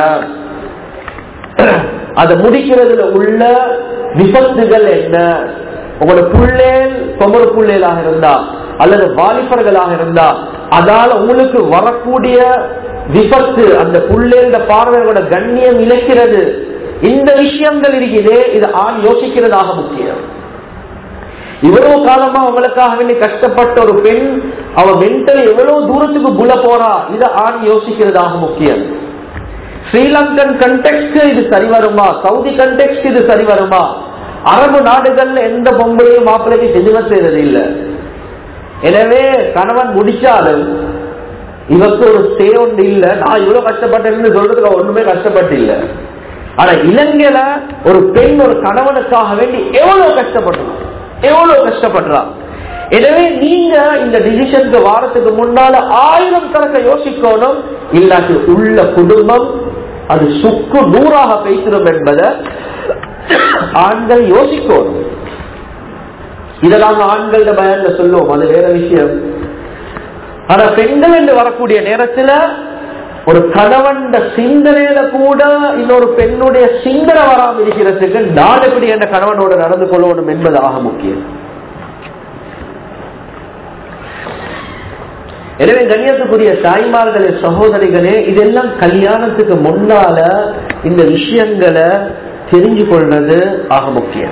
அதை முடிக்கிறதுல உள்ள விபத்துகள் என்ன உங்களோட புள்ளேல் பொமர புள்ளேலாக இருந்தா அல்லது வாலிபர்களாக இருந்தா அதால உங்களுக்கு வரக்கூடிய விபத்து அந்த புள்ளேந்த பார்வையோட கண்ணியம் இழைக்கிறது இந்த விஷயங்கள் இருக்குதே இது ஆண் யோசிக்கிறதாக முக்கியம் இவ்வளவு காலமா அவங்களுக்காக வேண்டி கஷ்டப்பட்ட ஒரு பெண் அவ மென்டல் எவ்வளவு தூரத்துக்கு புல போறா இதை ஆண் யோசிக்கிறதாக முக்கியம் ஸ்ரீலங்கன் கண்டெக்ட் இது சரி வருமா சவுதி கண்டெக்ட் இது சரி வருமா அரபு நாடுகள்ல எந்த பொம்பளையும் மாப்பிள்ளைக்கு செதுவ செய்யறது இல்லை எனவே கணவன் முடிச்சாலும் இவருக்கு ஒரு ஸ்டே ஒன்று இல்ல நான் இவ்வளவு கஷ்டப்பட்டேன்னு சொல்றதுக்கு ஒண்ணுமே கஷ்டப்பட்டு இல்ல ஆனா இலங்கையில ஒரு பெண் ஒரு கணவனுக்காக வேண்டி எவ்வளவு கஷ்டப்படுறான் எவ்வளவு கஷ்டப்படுறான் எனவே நீங்க இந்த டிசிஷனுக்கு வாரத்துக்கு முன்னால ஆயிரம் கணக்க யோசிக்கணும் இல்லாட்டி உள்ள குடும்பம் அது சுக்கு நூறாக பேசிடும் என்பதை ஆண்கள் யோசிக்கணும் இதை நாங்க ஆண்கள பயன்ல சொல்லுவோம் அது வேற விஷயம் ஆனா பெண்கள் என்று வரக்கூடிய நேரத்துல ஒரு கணவன் சிந்தனையில கூட இன்னொரு பெண்ணுடைய சிந்தனை வராமல் இருக்கிறதுக்கு நான் எப்படி என்ற கணவனோட நடந்து கொள்ளணும் என்பது ஆக முக்கியம் எனவே கண்ணியத்துக்குரிய தாய்மார்களே சகோதரிகளே இதெல்லாம் கல்யாணத்துக்கு முன்னால இந்த விஷயங்களை தெரிஞ்சு கொள்வது ஆக முக்கியம்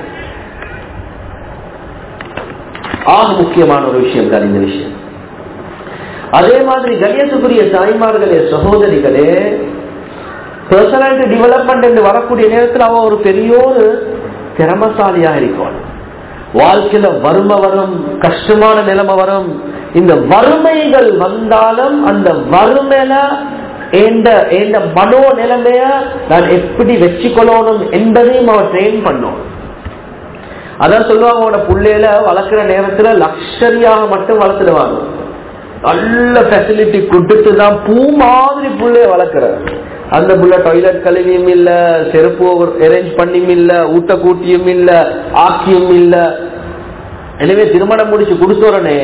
ஆக முக்கியமான ஒரு விஷயம் தான் இந்த விஷயம் அதே மாதிரி கண்ணியத்துக்குரிய தாய்மார்களே சகோதரிகளே பர்சனாலிட்டி டெவலப்மெண்ட் என்று வரக்கூடிய நேரத்தில் அவன் ஒரு பெரிய ஒரு திறமசாலியாக இருக்கும் வாழ்க்கையில வறுமை வரும் கஷ்டமான நிலைமை வரும் இந்த வறுமைகள் வந்தாலும் அந்த வறுமையில எந்த மனோ நிலைமைய நான் எப்படி வச்சுக்கொள்ளணும் என்பதையும் அவன் ட்ரெயின் பண்ணும் அதான் சொல்லுவாங்க அவனோட புள்ளையில வளர்க்கிற நேரத்துல லக்ஷரியாக மட்டும் வளர்த்துடுவாங்க நல்ல ஃபெசிலிட்டி கொடுத்து தான் பூ மாதிரி புள்ளைய வளர்க்கிற அந்த புள்ள டாய்லெட் கழுவியும் இல்ல செருப்பு அரேஞ்ச் பண்ணியும் இல்ல ஊட்ட கூட்டியும் இல்ல ஆக்கியும் இல்ல எனவே திருமணம் முடிச்சு கொடுத்தோடனே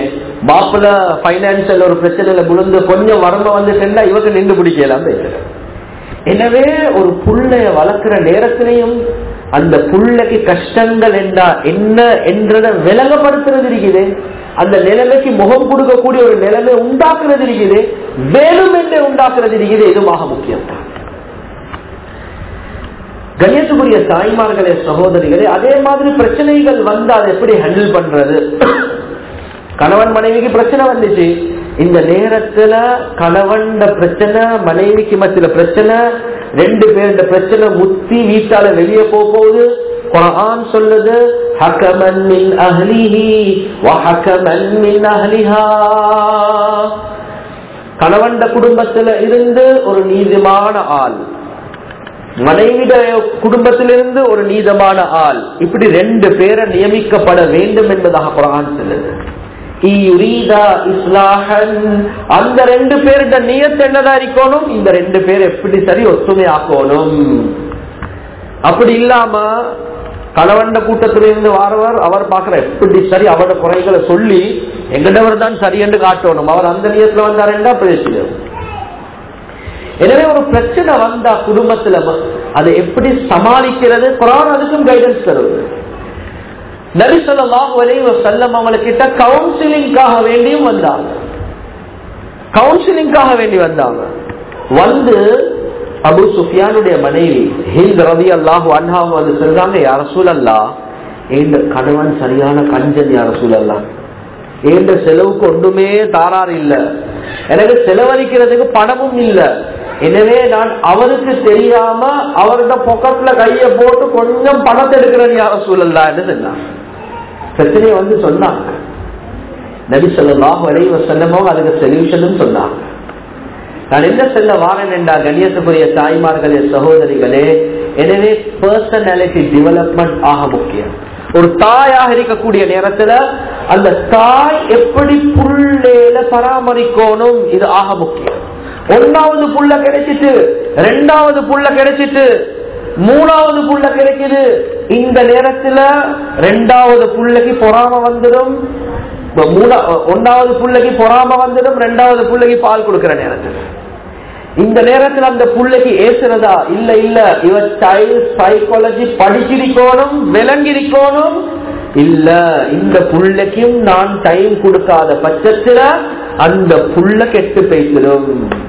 மாப்பிள்ள பைனான்சியல் ஒரு பிரச்சனையில விழுந்து கொஞ்சம் வரம்ப வந்துட்டா இவக்கு நின்று பிடிக்கலாம் எனவே ஒரு புள்ளைய வளர்க்கிற நேரத்திலையும் அந்த புள்ளைக்கு கஷ்டங்கள் என்றா என்ன என்றத விலகப்படுத்துறது இருக்குது அந்த நிலைமைக்கு முகம் கொடுக்கக்கூடிய ஒரு நிலைமை உண்டாக்குறது இருக்குது வேணும் என்று உண்டாக்குறது இருக்குது இதுவாக முக்கியம் தான் கண்ணியத்துக்குரிய தாய்மார்களே சகோதரிகளே அதே மாதிரி பிரச்சனைகள் வந்து அதை எப்படி ஹேண்டில் பண்றது கணவன் மனைவிக்கு பிரச்சனை வந்துச்சு இந்த நேரத்துல கணவன் பிரச்சனை மனைவிக்கு மத்தியில பிரச்சனை ரெண்டு பேருட பிரச்சனை முத்தி வீட்டால வெளியே போகுது குரான் சொல்லுது ஹக்கமன் மின் அஹ்லிஹி வ ஹக்கமன் மின் அஹ்லிஹா கணவன் குடும்பத்துல இருந்து ஒரு நீதிமான ஆள் மனைவிட குடும்பத்திலிருந்து ஒரு நீதமான ஆள் இப்படி ரெண்டு பேரை நியமிக்கப்பட வேண்டும் என்பதாக குரான் சொல்லுது அந்த ரெண்டு பேருட நியத்து என்னதா இருக்கணும் இந்த ரெண்டு பேர் எப்படி சரி ஒத்துமையாக்கணும் அப்படி இல்லாம கணவண்ட கூட்டத்திலிருந்து வாரவர் அவர் பாக்குற எப்படி சரி அவரோட குறைகளை சொல்லி எங்கிட்டவர் தான் சரி என்று காட்டணும் அவர் அந்த நியத்துல வந்தாருன்னா பேசிடும் எனவே ஒரு பிரச்சனை வந்தா குடும்பத்துல அதை எப்படி சமாளிக்கிறது குரான் அதுக்கும் கைடன்ஸ் தருவது நபிசல்லாஹ் வலைவ செல்லம் அவங்கக்கிட்ட கவுன்சிலிங்காக வேண்டியும் வந்தாங்க கவுன்சிலிங்காக வேண்டி வந்தாங்க வந்து அபு சுஃபியானுடைய மனைவி ஹிந்த் ரவி அல்லாஹு அன்ஹாவும் வந்து சொல்றாங்க யார சூழல்லா எந்த கணவன் சரியான கஞ்சன் யார சூழல்லா எந்த செலவுக்கு ஒன்றுமே தாரார் இல்ல எனக்கு செலவழிக்கிறதுக்கு பணமும் இல்ல எனவே நான் அவருக்கு தெரியாம அவரோட பொக்கெட்ல கைய போட்டு கொஞ்சம் பணத்தை எடுக்கிறேன் யார சூழல்லா என்று சொன்னாங்க பிரச்சனையை வந்து சொன்னாங்க நபி சொல்லாஹ் வரைவ செல்லமோ அதுக்கு சொல்யூஷனும் சொன்னாங்க நான் என்ன சொல்ல வாரேன் என்றா கண்ணியத்துக்குரிய தாய்மார்களே சகோதரிகளே எனவே பர்சனாலிட்டி டெவலப்மெண்ட் ஆக முக்கியம் ஒரு தாயாக இருக்கக்கூடிய நேரத்துல அந்த தாய் எப்படி புள்ளேல பராமரிக்கணும் இது ஆக முக்கியம் ஒன்னாவது புள்ள கிடைச்சிட்டு ரெண்டாவது புள்ள கிடைச்சிட்டு மூணாவது புள்ள கிடைக்குது இந்த நேரத்துல ரெண்டாவது புள்ளைக்கு பொறாம வந்துடும் ஒன்னாவது புள்ளைக்கு பொறாம வந்துடும் ரெண்டாவது புள்ளைக்கு பால் கொடுக்கிற நேரத்தில் இந்த நேரத்தில் அந்த புள்ளைக்கு ஏசுறதா இல்ல இல்ல இவ சைல்ட் சைக்காலஜி படிச்சிருக்கணும் விளங்கிருக்கணும் இல்ல இந்த புள்ளைக்கும் நான் டைம் கொடுக்காத பட்சத்துல அந்த புள்ள கெட்டு பேசிடும்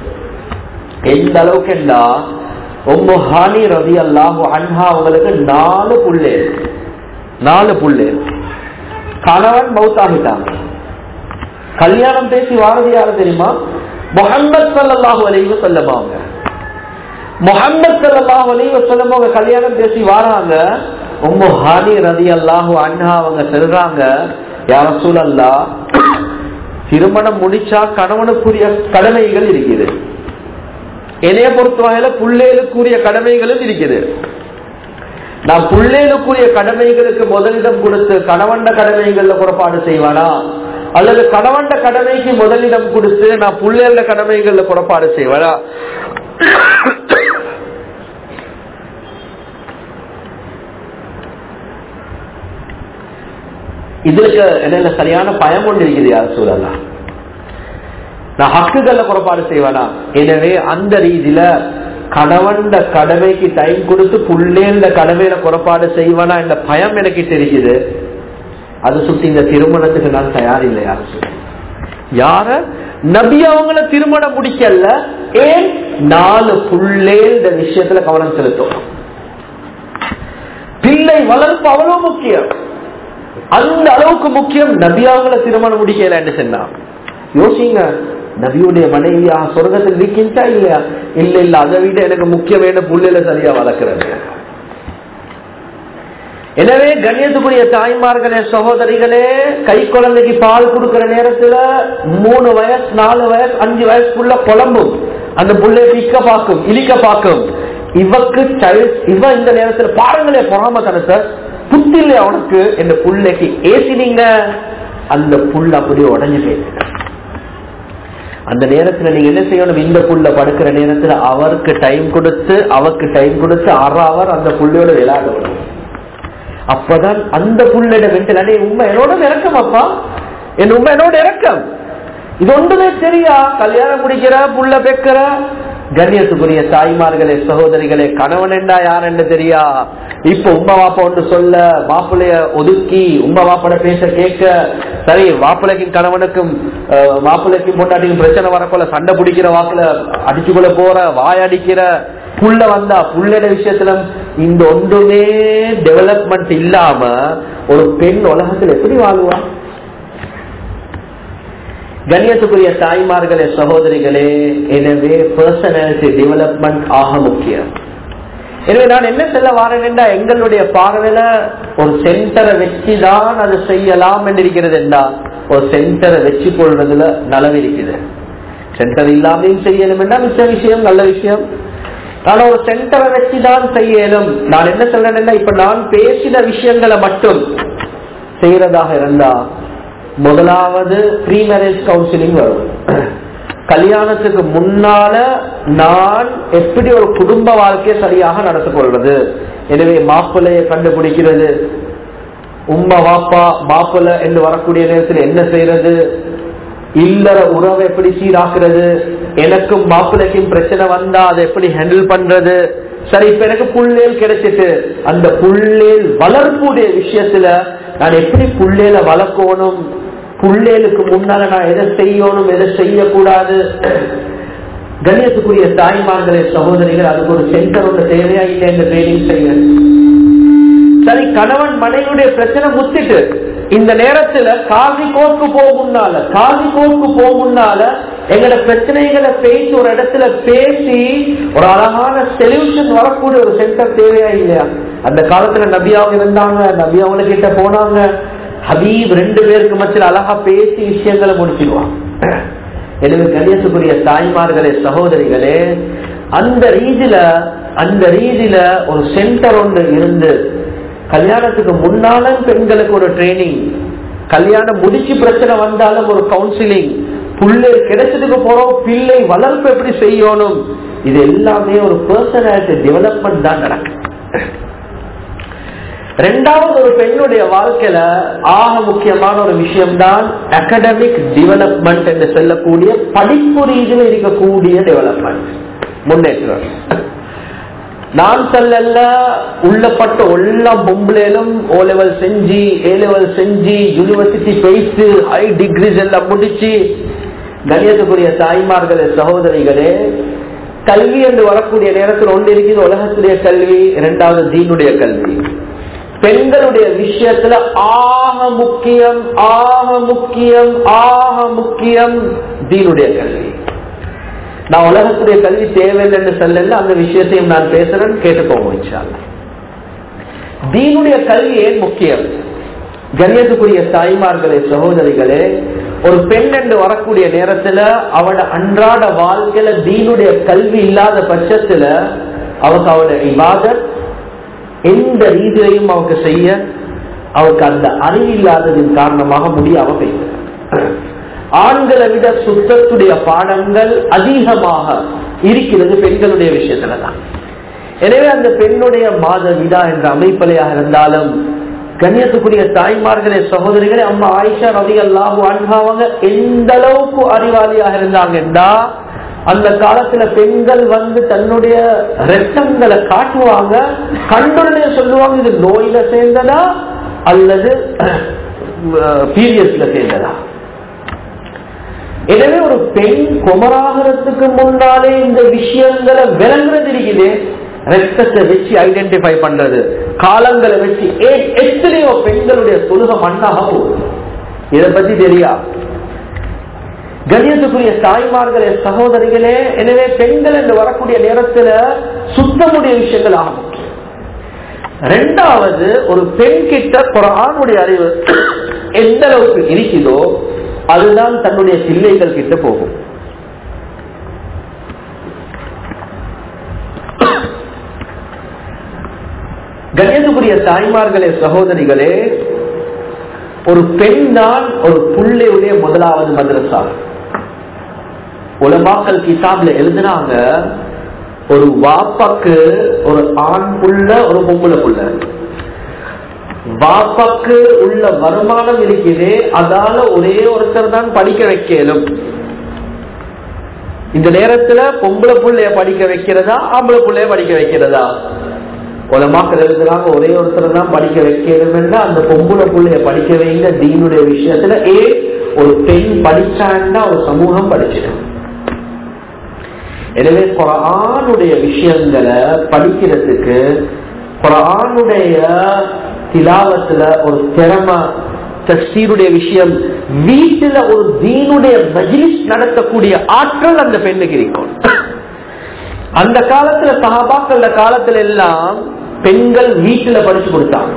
எந்த அளவுக்கு என்றா உம்மு ஹானி ரவி அல்லாஹு அன்ஹா அவங்களுக்கு நாலு புள்ளே நாலு புள்ளே கணவன் மௌத்தாகிட்டாங்க கல்யாணம் பேசி வாரது யாரு தெரியுமா முகமது சல்லாஹூ அலைவ செல்லமாங்க முகமது சல்லாஹூ அலைவ செல்லமாங்க கல்யாணம் பேசி வாராங்க உம்மு ஹானி ரதி அல்லாஹு அன்ஹா அவங்க சொல்றாங்க யார சூழல்லா திருமணம் முடிச்சா கணவனுக்குரிய கடமைகள் இருக்குது என்னைய பொறுத்தவரையில புள்ளேலுக்குரிய கடமைகளும் இருக்குது நான் புள்ளேலுக்குரிய கடமைகளுக்கு முதலிடம் கொடுத்து கணவண்ட கடமைகள்ல புறப்பாடு செய்வானா அல்லது கணவண்ட கடமைக்கு முதலிடம் கொடுத்து நான் புள்ளேல கடமைகள்ல புறப்பாடு செய்வானா இதுக்கு என்ன சரியான பயம் கொண்டு இருக்குது யார் சூழலாம் நான் ஹக்குகள்ல புறப்பாடு செய்வானா எனவே அந்த ரீதியில கணவன் கடமைக்கு டைம் கொடுத்து புள்ளேந்த கடமையில புறப்பாடு செய்வானா என்ற பயம் எனக்கு தெரியுது அது சுத்தி இந்த திருமணத்துக்கு நான் தயார் இல்லை யார யார நபி அவங்கள திருமணம் முடிக்கல ஏன் நாலு புள்ளே இந்த விஷயத்துல கவனம் செலுத்தும் பிள்ளை வளர்ப்பு அவ்வளவு முக்கியம் அந்த அளவுக்கு முக்கியம் நபி அவங்கள திருமணம் முடிக்கல என்று சொன்னா யோசிங்க நபியுடைய மனைவியா சொர்க்கத்தில் இருக்கின்றா இல்லையா இல்ல இல்ல அதை விட எனக்கு முக்கிய வேணும் புள்ளையில சரியா வளர்க்கிறது எனவே கண்ணியத்துக்குரிய தாய்மார்களே சகோதரிகளே கை குழந்தைக்கு பால் கொடுக்கிற நேரத்துல மூணு வயசு நாலு வயசு அஞ்சு வயசுக்குள்ள குழம்பும் அந்த புள்ளைய பிக்க பார்க்கும் இழிக்க பார்க்கும் இவக்கு சைல்ட் இவ இந்த நேரத்துல பாருங்களே பொறாம தனத்தை புத்தி இல்லையா அவனுக்கு இந்த புள்ளைக்கு ஏசினீங்க அந்த புல் அப்படியே உடஞ்சு போயிட்டு அந்த நேரத்துல நீங்க என்ன செய்யணும் இந்த புள்ள படுக்கிற நேரத்துல அவருக்கு டைம் கொடுத்து அவருக்கு டைம் கொடுத்து அரை அவர் அந்த புள்ளையோட விளையாடணும் அப்பதான் அந்த புள்ளையோட வெண்டில் அடே உண்மை என்னோட இறக்கம் அப்பா என் உண்மை என்னோட இறக்கம் இது ஒன்றுமே தெரியா கல்யாணம் முடிக்கிற புள்ள பெக்கிற கண்ணியத்துக்குரிய தாய்மார்களே சகோதரிகளே கணவன் என்றா யார் என்று தெரியா இப்ப உம்மா வாப்பா ஒன்று சொல்ல மாப்பிள்ளைய ஒதுக்கி உம்மா வாப்பட பேச கேட்க சரி மாப்பிள்ளைக்கும் கணவனுக்கும் அஹ், மாப்பிள்ளைக்கும் பொண்டாட்டிக்கும் பிரச்சனை வரக்குள்ள சண்டை பிடிக்கிற வாக்குல அடிச்சுக்குள்ள போற வாயடிக்கிற புள்ள வந்தா புள்ளட விஷயத்துல இந்த ஒன்றுமே டெவலப்மெண்ட் இல்லாம ஒரு பெண் உலகத்தில் எப்படி வாழுவா கண்ணியத்துக்குரிய தாய்மார்களே சகோதரிகளே எனவே பர்சனாலிட்டி டெவலப்மெண்ட் ஆக முக்கியம் எனவே நான் என்ன சொல்ல வாரேன்டா எங்களுடைய பார்வையில ஒரு சென்டரை வச்சுதான் அதை செய்யலாம் என்று இருக்கிறது என்றா ஒரு சென்டரை வச்சு கொள்றதுல நலவு இருக்குது சென்டர் இல்லாமையும் செய்யணும் என்றா மிச்ச விஷயம் நல்ல விஷயம் ஆனா ஒரு சென்டரை வச்சுதான் செய்யணும் நான் என்ன சொல்றேன்னா இப்ப நான் பேசின விஷயங்களை மட்டும் செய்யறதாக இருந்தா முதலாவது ப்ரீ மேரேஜ் கவுன்சிலிங் வரும் கல்யாணத்துக்கு முன்னால நான் எப்படி ஒரு குடும்ப வாழ்க்கையை சரியாக நடந்து கொள்வது எனவே மாப்பிள்ளைய கண்டுபிடிக்கிறது உம்மா வாப்பா மாப்பிள்ளை என்று வரக்கூடிய நேரத்தில் என்ன செய்யறது இல்லற உறவை எப்படி சீராக்குறது எனக்கும் மாப்பிள்ளைக்கும் பிரச்சனை வந்தா அதை எப்படி ஹேண்டில் பண்றது சரி இப்ப எனக்கு புள்ளேல் கிடைச்சிட்டு அந்த புள்ளேல் வளர்ப்புடைய விஷயத்துல நான் எப்படி புள்ளேல வளர்க்கணும் புள்ளேலுக்கு முன்னால நான் எதை செய்யணும் எதை செய்யக்கூடாது கண்ணியத்துக்குரிய தாய்மார்களே சகோதரிகள் அதுக்கு ஒரு சென்டர் ஒன்று தேவையா இல்லை என்று ட்ரைனிங் செய்ய சரி கணவன் மனைவியுடைய பிரச்சனை முத்திட்டு இந்த நேரத்துல காசி கோர்க்கு போக முன்னால காசி கோர்க்கு போக முன்னால எங்களோட பிரச்சனைகளை பேசி ஒரு இடத்துல பேசி ஒரு அழகான சொல்யூஷன் வரக்கூடிய ஒரு சென்டர் தேவையா இல்லையா அந்த காலத்துல நபியாவும் இருந்தாங்க நபியாவுல கிட்ட போனாங்க ஹபீப் ரெண்டு பேருக்கு மத்தியில் அழகா பேசி விஷயங்களை முடிச்சிடுவான் எனவே கணேசுக்குரிய தாய்மார்களே சகோதரிகளே அந்த ரீதியில அந்த ரீதியில ஒரு சென்டர் ஒன்று இருந்து கல்யாணத்துக்கு முன்னாலும் பெண்களுக்கு ஒரு ட்ரைனிங் கல்யாணம் முடிச்சு பிரச்சனை வந்தாலும் ஒரு கவுன்சிலிங் புள்ளை கிடைச்சதுக்கு போறோம் பிள்ளை வளர்ப்பு எப்படி செய்யணும் இது எல்லாமே ஒரு பர்சனாலிட்டி டெவலப்மெண்ட் தான் நடக்கும் ரெண்டாவது ஒரு பெண்ணுடைய வாழ்க்கையில ஆக முக்கியமான ஒரு விஷயம்தான் அகடமிக் டெவலப்மெண்ட் என்று சொல்லக்கூடிய படிப்பு ரீதியில் இருக்கக்கூடிய டெவலப்மெண்ட் முன்னேற்றம் நான் சொல்லல உள்ளப்பட்ட எல்லா பொம்பளையிலும் ஓ லெவல் செஞ்சு ஏ லெவல் செஞ்சு யூனிவர்சிட்டி போயிட்டு ஹை டிகிரிஸ் எல்லாம் முடிச்சு கணியத்துக்குரிய தாய்மார்களே சகோதரிகளே கல்வி என்று வரக்கூடிய நேரத்தில் ஒன்று இருக்குது உலகத்துடைய கல்வி இரண்டாவது தீனுடைய கல்வி பெண்களுடைய விஷயத்துல ஆக முக்கியம் ஆக முக்கியம் ஆக முக்கியம் தீனுடைய கல்வி நான் உலகத்துடைய கல்வி தேவையில்லை என்று சொல்லல அந்த விஷயத்தையும் நான் பேசுறேன் கேட்டுக்கோங்க இன்ஷால்லா. தீனுடைய கல்வி ஏன் முக்கியம் கண்ணியத்துக்குரிய தாய்மார்களே சகோதரிகளே ஒரு பெண் என்று வரக்கூடிய நேரத்துல அவட அன்றாட வாழ்க்கையில தீனுடைய கல்வி இல்லாத பட்சத்துல அவக்கு அவட இபாதத் எந்த ரீதியிலையும் அவருக்கு செய்ய அவருக்கு அந்த அறிவு இல்லாததின் காரணமாக முடியாம போயிட்டு ஆண்களை விட சுத்தத்துடைய பாடங்கள் அதிகமாக இருக்கிறது பெண்களுடைய விஷயத்துல தான் எனவே அந்த பெண்ணுடைய மாத விடா என்ற அமைப்பலையாக இருந்தாலும் கண்ணியத்துக்குரிய தாய்மார்களே சகோதரிகளே அம்மா ஆயிஷா ரவி அல்லாஹு அன்பாவங்க எந்த அளவுக்கு அறிவாளியாக இருந்தாங்கன்னா அந்த காலத்துல பெண்கள் வந்து தன்னுடைய ரத்தங்களை காட்டுவாங்க கண்டுடனே சொல்லுவாங்க இது நோயில சேர்ந்ததா அல்லது பீரியட்ஸ்ல சேர்ந்ததா எனவே ஒரு பெண் குமராகிறதுக்கு முன்னாலே இந்த விஷயங்களை விளங்குறது இருக்குது ரத்தத்தை வச்சு ஐடென்டிஃபை பண்றது காலங்களை வச்சு ஏ- எத்தனையோ பெண்களுடைய தொழுக மண்ணாக போகுது இதை பத்தி தெரியா கண்ணியத்துக்குரிய தாய்மார்களே சகோதரிகளே எனவே பெண்கள் என்று வரக்கூடிய நேரத்துல சுத்தமுடைய விஷயங்கள் ஆக முக்கியம் ரெண்டாவது ஒரு பெண் கிட்ட குரானுடைய அறிவு எந்த அளவுக்கு இருக்குதோ அதுதான் தன்னுடைய பிள்ளைகள் கிட்ட போகும் கணேசபுரிய தாய்மார்களே சகோதரிகளே ஒரு பெண் தான் ஒரு புள்ளையுடைய முதலாவது மதரசா உலமாக்கல் கிதாப்ல எழுதினாங்க ஒரு வாப்பாக்கு ஒரு ஆண் புள்ள ஒரு பொம்பளை புள்ள வாப்பாக்கு உள்ள வருமானம் இருக்குது அதால ஒரே ஒருத்தர் தான் படிக்க வைக்கலும் இந்த நேரத்துல பொம்பளை புள்ளைய படிக்க வைக்கிறதா ஆம்பளை புள்ளைய படிக்க வைக்கிறதா உலமாக்கள் எழுதுறாங்க ஒரே ஒருத்தர் தான் படிக்க வைக்கணும்னா அந்த பொம்பளை புள்ளைய படிக்க வைங்க தீனுடைய விஷயத்துல ஏ ஒரு பெண் படிச்சான்னா ஒரு சமூகம் படிச்சிடும் எனவே குரானுடைய விஷயங்களை படிக்கிறதுக்கு குரானுடைய திலாவத்துல ஒரு திறமை தஸ்தீருடைய விஷயம் வீட்டுல ஒரு தீனுடைய மஜிலிஸ் நடத்தக்கூடிய ஆற்றல் அந்த பெண்ணுக்கு இருக்கும் அந்த காலத்துல சகாபாக்கள் காலத்துல எல்லாம் பெண்கள் வீட்டுல படிச்சு கொடுத்தாங்க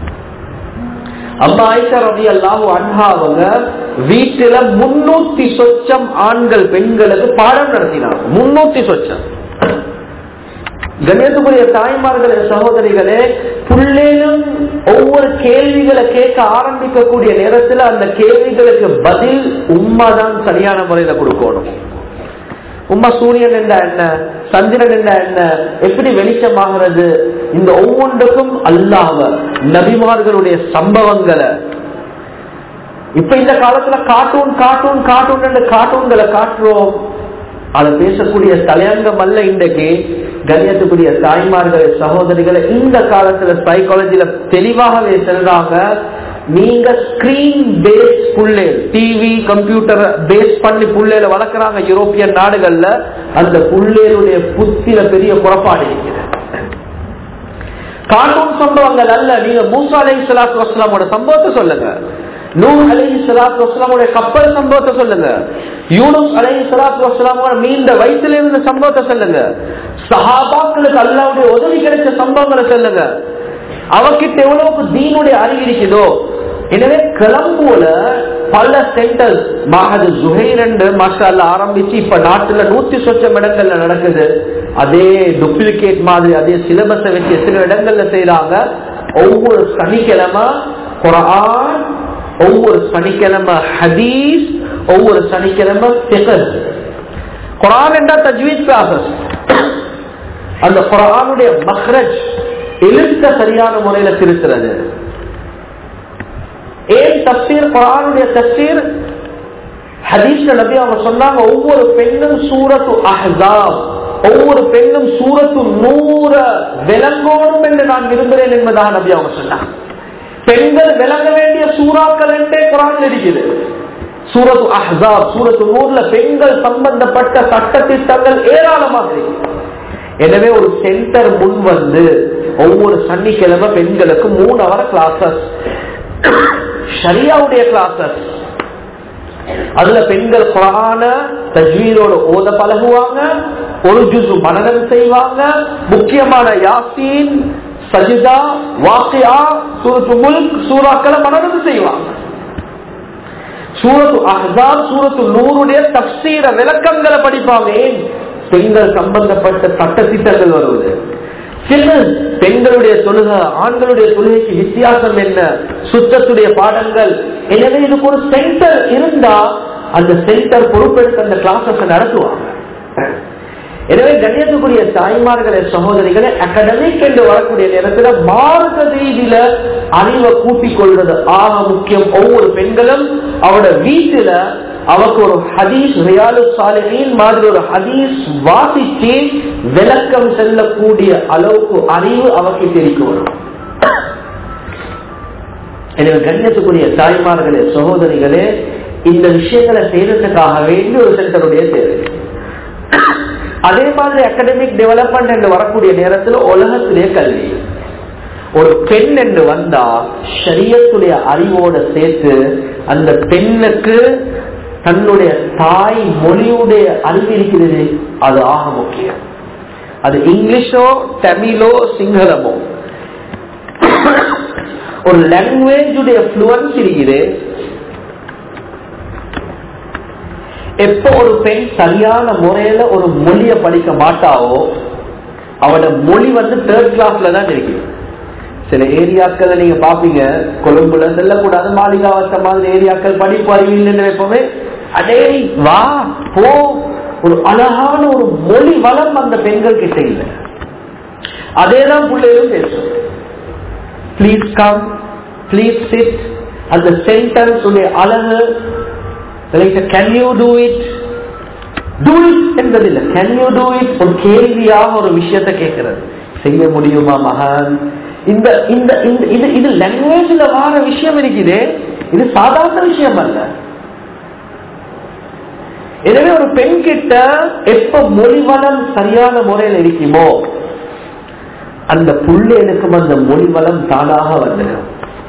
அம்மா ஆயிஷா ரவி அல்லாஹு அன்ஹா அவங்க வீட்டுல முன்னூத்தி சொச்சம் ஆண்கள் பெண்களுக்கு பாடம் நடத்தினாங்க முன்னூத்தி சொச்சம் கணேசபுரிய தாய்மார்களே சகோதரிகளே புள்ளேலும் ஒவ்வொரு கேள்விகளை கேட்க ஆரம்பிக்கக்கூடிய நேரத்துல அந்த கேள்விகளுக்கு பதில் உண்மை தான் சரியான முறையில கொடுக்கணும் உம்மா சூரியன் என்ன என்ன சந்திரன் என்ன என்ன எப்படி வெளிச்சமாகிறது இந்த ஒவ்வொன்றுக்கும் அல்லாம நபிமார்களுடைய சம்பவங்களை இப்ப இந்த காலத்துல கார்ட்டூன் கார்ட்டூன் கார்ட்டூன் கார்ட்டூன்களை காட்டுறோம் அதை பேசக்கூடிய தலையங்கம் அல்ல இன்றைக்கு கண்ணியத்துக்குரிய தாய்மார்களே சகோதரிகளை இந்த காலத்துல சைக்காலஜில தெளிவாகவே செல்றாங்க நீங்க ஸ்கிரீன் பேஸ் புள்ளே டிவி கம்ப்யூட்டர் பேஸ் பண்ணி புள்ளையில வளர்க்குறாங்க யூரோப்பியன் நாடுகள்ல அந்த புள்ளைகளுடைய புத்தில பெரிய குறப்பாடு இருக்கிறது கார்ட்டூன் சம்பவங்கள் அல்ல நீங்க மூசா அலை சலாத்து வஸ்லாமோட சம்பவத்தை சொல்லுங்க நூ அலை சலாத்து வஸ்லாமோட கப்பல் சம்பவத்தை சொல்லுங்க யூனுஸ் அலை சலாத்து வஸ்லாமோட மீண்ட வயிற்றுல இருந்த சம்பவத்தை சொல்லுங்க சஹாபாக்களுக்கு அல்லாவுடைய உதவி கிடைச்ச சம்பவங்களை சொல்லுங்க அவகிட்ட எவ்வளவுக்கு தீனுடைய அறிவு இருக்குதோ எனவே கிளம்புல பல சென்டர் மகது ஜுஹைரண்டு மாஷால ஆரம்பிச்சு இப்ப நாட்டுல நூத்தி சொச்சம் இடங்கள்ல நடக்குது அதே டூப்ளிகேட் மாதிரி அதே சிலபஸை வச்சு சில இடங்கள்ல செய்யறாங்க ஒவ்வொரு சனிக்கிழமை குரான் ஒவ்வொரு சனிக்கிழமை ஹதீஸ் ஒவ்வொரு சனிக்கிழமை ஃபிகர் குரான் என்றா தஜ்வீத் கிளாஸஸ் அந்த குரானுடைய மஹ்ரஜ் எழுத்த சரியான முறையில திருத்துறது ஏன் தப்சீர் குரானுடைய தப்சீர் ஹதீஸ்ல நபி அவங்க சொன்னாங்க ஒவ்வொரு பெண்ணும் சூரத்து அஹ்ஸாப் ஒவ்வொரு பெண்ணும் சூரத்து நூற விளங்கோடும் என்று நான் விரும்புகிறேன் என்பதாக நபி அவங்க சொன்னாங்க பெண்கள் விளங்க வேண்டிய சூறாக்கள் என்றே குரான் இருக்குது சூரத்து அஹ்ஸாப் சூரத்து நூறுல பெண்கள் சம்பந்தப்பட்ட சட்ட திட்டங்கள் ஏராளமாக இருக்கு எனவே ஒரு சென்டர் முன் வந்து ஒவ்வொரு சனிக்கிழமை பெண்களுக்கு மூணு அவர் கிளாஸஸ் ஷரியாவுடைய கிளாஸஸ் அதுல பெண்கள் குரான தஜ்வீரோட ஓத பழகுவாங்க ஒரு ஜுசு மனநம் செய்வாங்க முக்கியமான யாசீன் சஜிதா வாக்கியா சூரத்து முல்க் சூறாக்களை மனநம் செய்வாங்க சூரத்து அஹாப் சூரத்து நூறுடைய தப்சீர விளக்கங்களை படிப்பாங்க ஏன் பெண்கள் சம்பந்தப்பட்ட சட்ட திட்டங்கள் வருவது சில பெண்களுடைய தொழுகை ஆண்களுடைய தொழுகைக்கு வித்தியாசம் என்ன சுத்தத்துடைய பாடங்கள் எனவே இதுக்கு ஒரு சென்டர் இருந்தா அந்த சென்டர் பொறுப்பெடுத்து அந்த கிளாஸஸ் நடத்துவாங்க எனவே கண்ணியத்துக்குரிய தாய்மார்களே சகோதரிகளை அகடமிக் என்று வரக்கூடிய நேரத்துல மார்க்க ரீதியில அறிவை கூட்டிக் கொள்வது ஆக முக்கியம் ஒவ்வொரு பெண்களும் அவட வீட்டுல அவருக்கு ஒரு ஹதீஸ் ரியாலு சாலிஹின் மாதிரி ஒரு ஹதீஸ் வாசிச்சு விளக்கம் செல்லக்கூடிய அளவுக்கு அறிவு அவருக்கு தெரிவிக்க வரும் எனவே கண்ணியத்துக்குரிய தாய்மார்களே சகோதரிகளே இந்த விஷயங்களை செய்யறதுக்காக வேண்டி ஒரு சென்டருடைய தேவை அதே மாதிரி அகடமிக் டெவலப்மெண்ட் என்று வரக்கூடிய நேரத்தில் உலகத்திலே கல்வி ஒரு பெண் என்று வந்தா ஷரியத்துடைய அறிவோட சேர்த்து அந்த பெண்ணுக்கு தன்னுடைய தாய் மொழியுடைய அறிவு இருக்கிறது அது ஆக முக்கியம் அது இங்கிலீஷோ தமிழோ சிங்களமோ ஒரு லாங்குவேஜுடைய ஃப்ளூவன்ஸ் இருக்குது எப்போ ஒரு பெண் சரியான முறையில ஒரு மொழிய படிக்க மாட்டாவோ அவட மொழி வந்து தேர்ட் கிளாஸ்ல தான் இருக்கு சில ஏரியாக்கள் நீங்க பாப்பீங்க கொழும்புல செல்லக்கூடாது மாளிகாவத்த மாதிரி ஏரியாக்கள் படிப்பு அறிவியல் எப்பவுமே அடே வா போ ஒரு அழகான ஒரு மொழி வளம் அந்த பெண்கள் கிட்ட இல்லை அதேதான் பிள்ளைகளும் பேசும் ப்ளீஸ் கம் ப்ளீஸ் சிட் அந்த சென்டென்ஸ் உடைய அழகு can you do it do it என்பது இல்லை கேன் யூ டூ இட் ஒரு கேள்வியாக ஒரு விஷயத்தை கேட்கிறது செய்ய முடியுமா மகன் இந்த இந்த இந்த- இது இது லாங்குவேஜ்ல வார விஷயம் இருக்குது இது சாதாரண விஷயம் அல்ல எனவே ஒரு பெண் கிட்ட எப்ப மொழிவளம் சரியான முறையில் இருக்குமோ அந்த புள்ளைகளுக்கும் அந்த மொழிவளம் தானாக வந்துடும்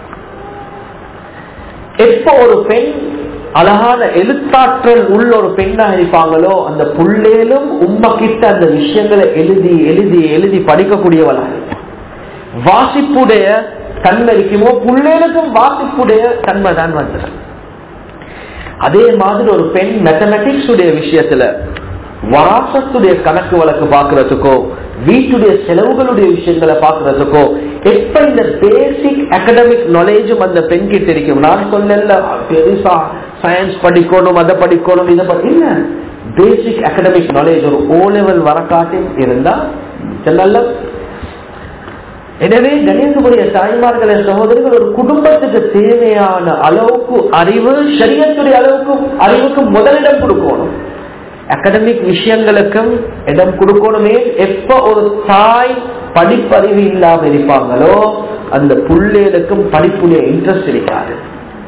எப்ப ஒரு பெண் அழகான எழுத்தாற்றல் உள்ள ஒரு பெண்ணாக இருப்பாங்களோ அந்த புள்ளேலும் உம்ம கிட்ட அந்த விஷயங்களை எழுதி எழுதி எழுதி படிக்கக்கூடியவளாக இருப்பாள். வாசிப்புடைய தன்மை இருக்குமோ புள்ளேலுக்கும் வாசிப்புடைய தன்மை தான் வந்துடும் அதே மாதிரி ஒரு பெண் மேத்தமெட்டிக்ஸ் உடைய விஷயத்துல வராசத்துடைய கணக்கு வழக்கு பாக்குறதுக்கோ வீட்டுடைய செலவுகளுடைய விஷயங்களை பாக்குறதுக்கோ எப்ப இந்த பேசிக் அகடமிக் நாலேஜும் அந்த பெண் கிட்ட இருக்கும் நான் சொல்லல பெருசா சயின்ஸ் படிக்கணும் அதை படிக்கணும் இதை படி இல்ல பேசிக் அகடமிக் நாலேஜ் ஒரு ஓ லெவல் வரக்காட்டி இருந்தா நல்ல எனவே கணேசனுடைய தாய்மார்களே சகோதரிகள் ஒரு குடும்பத்துக்கு தேவையான அளவுக்கு அறிவு சரியத்துடைய அளவுக்கு அறிவுக்கு முதலிடம் கொடுக்கணும் அகடமிக் விஷயங்களுக்கும் இடம் கொடுக்கணுமே எப்ப ஒரு தாய் படிப்பறிவு இல்லாம இருப்பாங்களோ அந்த புள்ளைகளுக்கும் படிப்புடைய இன்ட்ரெஸ்ட் இருக்காது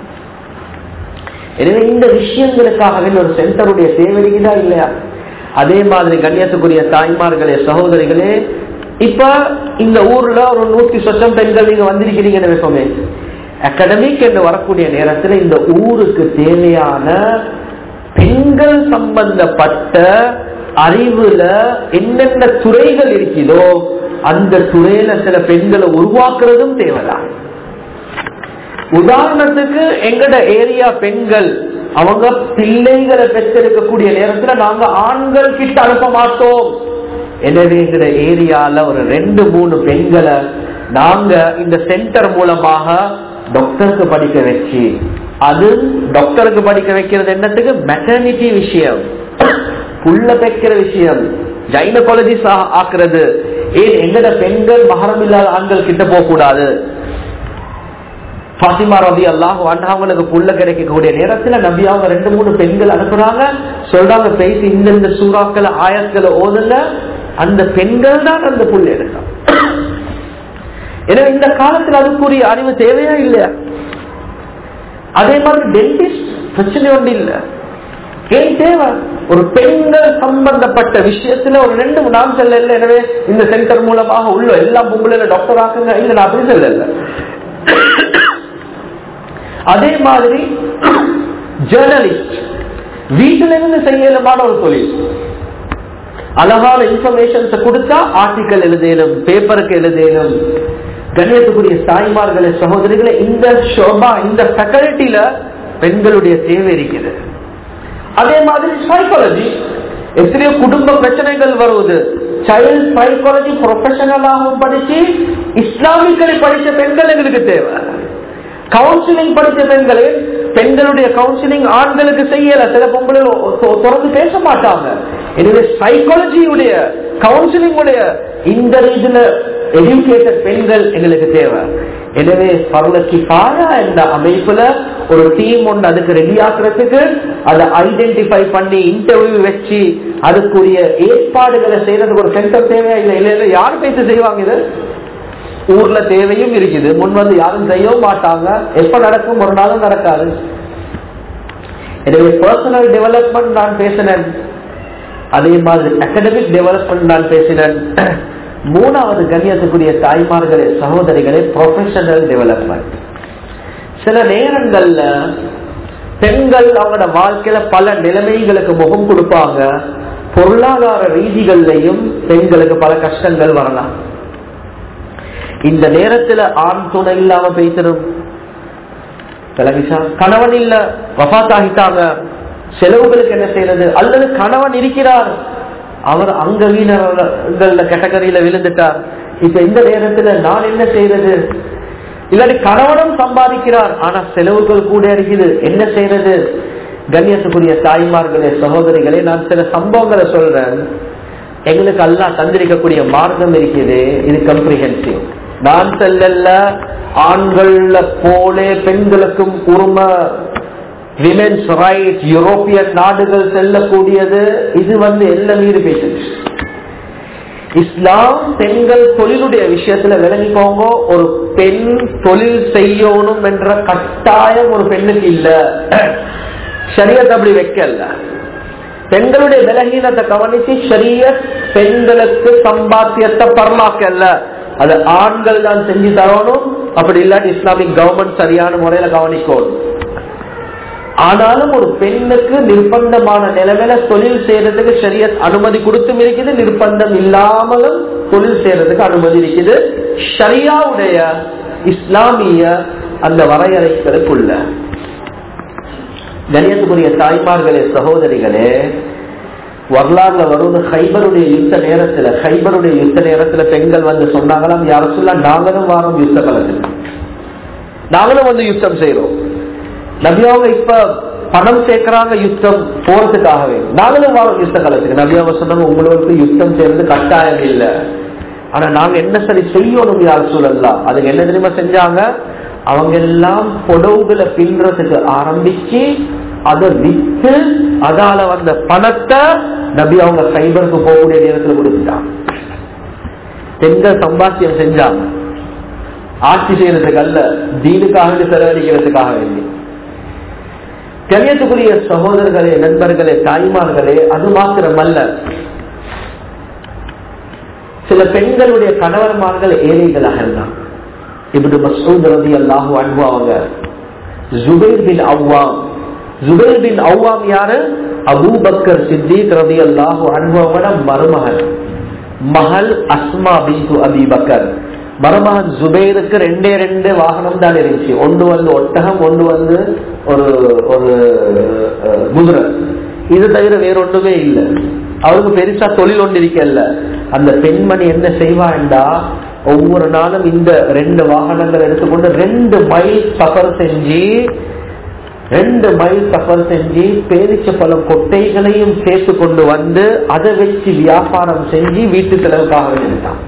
எனவே இந்த விஷயங்களுக்காகவே ஒரு சென்டருடைய தேவை இருக்குதா இல்லையா அதே மாதிரி கண்ணியத்துக்குரிய தாய்மார்களே சகோதரிகளே இப்ப இந்த ஊர்ல ஒரு நூத்தி சொச்சம் பெண்கள் நீங்க வந்திருக்கிறீங்கன்னு வைப்போமே அகடமிக் என்று வரக்கூடிய நேரத்துல இந்த ஊருக்கு தேவையான பெண்கள் சம்பந்தப்பட்ட அறிவுல என்னென்ன துறைகள் இருக்குதோ அந்த துறையில சில பெண்களை உருவாக்குறதும் தேவைதான் உதாரணத்துக்கு எங்கட ஏரியா பெண்கள் அவங்க பிள்ளைகளை பெற்றெடுக்கக்கூடிய நேரத்துல நாங்க ஆண்கள் கிட்ட அனுப்ப மாட்டோம் எனவே எங்கட ஏரியால ஒரு ரெண்டு மூணு பெண்களை நாங்க இந்த சென்டர் மூலமாக டாக்டருக்கு படிக்க வச்சு அது டாக்டருக்கு படிக்க வைக்கிறது என்னத்துக்கு மெட்டர்னிட்டி விஷயம் புள்ள தைக்கிற விஷயம் கைனகாலஜிஸ்ட் ஆக்குறது ஏன் எங்கட பெண்கள் மகரம் இல்லாத ஆண்கள் கிட்ட போக கூடாது பாத்திமா ரவி அல்லாஹ் அவங்களுக்கு புள்ள கிடைக்கக்கூடிய நேரத்துல நபி அவங்க ரெண்டு மூணு பெண்கள் அனுப்புறாங்க சொல்றாங்க பேசி இந்தந்த சூறாக்களை ஆயத்துல ஓதுல அந்த பெண்கள் தான் அந்த புள்ள எடுக்கும் எனவே இந்த காலத்துல அதுக்குரிய அறிவு தேவையா இல்லையா அதே மாதிரி டென்டிஸ்ட் பிரச்சனை ஒன்று இல்ல ஏன் தேவை ஒரு பெண்கள் சம்பந்தப்பட்ட விஷயத்துல ஒரு ரெண்டு நான் செல்ல இல்லை எனவே இந்த சென்டர் மூலமாக உள்ள எல்லா பொம்பளைல டாக்டர் ஆக்குங்க இல்ல நான் அப்படி செல்ல அதே மாதிரி ஜேர்னலிஸ்ட் வீட்டில இருந்து செய்யலுமான ஒரு தொழில் அழகான இன்ஃபர்மேஷன்ஸ் கொடுத்தா ஆர்டிக்கல் எழுதலும் பேப்பருக்கு எழுதலும் கண்ணியத்துக்குரிய தாய்மார்களே சகோதரிகளை இந்த ஷோபா இந்த ஃபேக்கல்ட்டில பெண்களுடைய தேவை இருக்குது அதே மாதிரி சைக்காலஜி எத்தனையோ குடும்ப பிரச்சனைகள் வருவது சைல்ட் சைக்காலஜி ப்ரொஃபஷனலாகவும் படிச்சு இஸ்லாமிக்கலை படிச்ச பெண்கள் எங்களுக்கு தேவை கவுன்சிலிங் படித்த பெண்களே பெண்களுடைய கவுன்சிலிங் ஆண்களுக்கு செய்யல சில பொம்பளை தொடர்ந்து பேச மாட்டாங்க எனவே சைக்காலஜியுடைய கவுன்சிலிங் உடைய இந்த ரீதியில எஜுகேட்டட் பெண்கள் எங்களுக்கு தேவை எனவே பரவலக்கி பாயா என்ற அமைப்புல ஒரு டீம் ஒன்று அதுக்கு ரெடி ஆக்குறதுக்கு அதை ஐடென்டிஃபை பண்ணி இன்டர்வியூ வச்சு அதுக்குரிய ஏற்பாடுகளை செய்யறதுக்கு ஒரு சென்டர் தேவையா இல்லை இல்லை இல்லை யார் பேசி செய்வாங்க இது ஊர்ல தேவையும் இருக்குது முன் வந்து யாரும் செய்யவும் மாட்டாங்க எப்ப நடக்கும் ஒரு நாளும் நடக்காது எனவே பர்சனல் டெவலப்மெண்ட் நான் பேசினேன் அதே மாதிரி அகடமிக் டெவலப்மெண்ட் நான் பேசினேன் மூணாவது கண்ணியத்துக்குரிய தாய்மார்களே சகோதரிகளே ப்ரொஃபஷனல் டெவலப்மெண்ட் சில நேரங்கள்ல பெண்கள் அவங்களோட வாழ்க்கையில பல நிலைமைகளுக்கு முகம் கொடுப்பாங்க பொருளாதார ரீதிகள்லையும் பெண்களுக்கு பல கஷ்டங்கள் வரலாம் இந்த நேரத்துல ஆண் துணை இல்லாம பேசிடும் கணவன் இல்ல வபாத்தாகிட்டாங்க செலவுகளுக்கு என்ன செய்யறது அல்லது கணவன் இருக்கிறார் அவர் அங்க வீணர்கள கேட்டகரியில விழுந்துட்டார் இப்ப இந்த நேரத்துல நான் என்ன செய்யறது இல்லாட்டி கணவனும் சம்பாதிக்கிறார் ஆனா செலவுகள் கூட இருக்குது என்ன செய்யறது கண்ணியத்துக்குரிய தாய்மார்களே சகோதரிகளே நான் சில சம்பவங்களை சொல்றேன் எங்களுக்கு அல்லா தந்திருக்கக்கூடிய மார்க்கம் இருக்குது இது கம்ப்ரிஹென்சிவ் நான் செல்லல ஆண்கள்ல போலே பெண்களுக்கும் உரிமை விமென்ஸ் ரைட் யூரோப்பியன் நாடுகள் செல்லக்கூடியது இது வந்து எல்லாம் மீறி பேசுது இஸ்லாம் பெண்கள் தொழிலுடைய விஷயத்துல விளங்கிக்கோங்க ஒரு பெண் தொழில் செய்யணும் என்ற கட்டாயம் ஒரு பெண்ணுக்கு இல்ல சரியத் அப்படி வைக்கல பெண்களுடைய விலகீனத்தை கவனிச்சு சரிய பெண்களுக்கு சம்பாத்தியத்தை பரமாக்கல்ல அது ஆண்கள் தான் செஞ்சு தரணும் அப்படி இல்லாட்டி இஸ்லாமிக் கவர்மெண்ட் சரியான முறையில கவனிக்கணும் ஆனாலும் ஒரு பெண்ணுக்கு நிர்பந்தமான நிலைமையில தொழில் செய்யறதுக்கு சரிய அனுமதி கொடுத்தும் இருக்குது நிர்பந்தம் இல்லாமலும் தொழில் செய்யறதுக்கு அனுமதி இருக்குது ஷரியாவுடைய இஸ்லாமிய அந்த வரையறைகளுக்குள்ள கணியத்துக்குரிய தாய்மார்களே சகோதரிகளே வரலாறுல வருவது ஹைபருடைய யுத்த நேரத்துல ஹைபருடைய யுத்த நேரத்துல பெண்கள் வந்து சொன்னாங்களாம் யார சொல்ல நாங்களும் வாரோம் யுத்த காலத்தில் நாங்களும் வந்து யுத்தம் செய்யறோம் நபியாவங்க இப்ப பணம் சேர்க்கிறாங்க யுத்தம் போறதுக்காகவே நாங்களும் வாரோம் யுத்த காலத்துக்கு நபியாவங்க சொன்னாங்க உங்களுக்கு யுத்தம் செய்யறது கட்டாயம் இல்லை ஆனா நாங்க என்ன சரி செய்யணும் யார் சூழல்லாம் அதுக்கு என்ன தெரியுமா செஞ்சாங்க அவங்க எல்லாம் புடவுகளை பின்றதுக்கு ஆரம்பிச்சு அதை வித்து அதால வந்த பணத்தை நபி அவங்க சைபருக்கு போகக்கூடிய நேரத்துல கொடுத்துட்டாங்க பெண்கள் சம்பாத்தியம் செஞ்சாங்க ஆட்சி செய்யறதுக்கு அல்ல தீனுக்காக செலவழிக்கிறதுக்காக வேண்டி கண்ணியத்துக்குரிய சகோதரர்களே நண்பர்களே தாய்மார்களே அது மாத்திரமல்ல சில பெண்களுடைய கணவர்மார்கள் ஏழைகளாக இருந்தாங்க இப்படி மசூத் ரதி அல்லாஹு அன்புவாங்க ஜுபைர் பின் அவ்வாம் ஜுபைர் பின் அவ்வாம் யாரு அபூபக்கர் சித்திக் ரதி அல்லாஹு அன்புவோட மருமகன் மகள் அஸ்மா பின் அபி பக்கர் மருமகன் ஜுபைருக்கு ரெண்டே ரெண்டு வாகனம் தான் இருந்துச்சு ஒன்று வந்து ஒட்டகம் ஒன்று வந்து ஒரு ஒரு குதிரை இது தவிர வேற ஒன்றுமே இல்லை அவருக்கு பெருசா தொழில் ஒன்று இருக்கல அந்த பெண்மணி என்ன செய்வாண்டா ஒவ்வொரு நாளும் இந்த ரெண்டு வாகனங்கள் எடுத்துக்கொண்டு ரெண்டு மைல் சஃபர் செஞ்சு ரெண்டு மைல் சஃபர் செஞ்சு பேரிச்ச பழம் கொட்டைகளையும் சேர்த்து கொண்டு வந்து அதை வச்சு வியாபாரம் செஞ்சு வீட்டு செலவுக்காக எடுத்தான்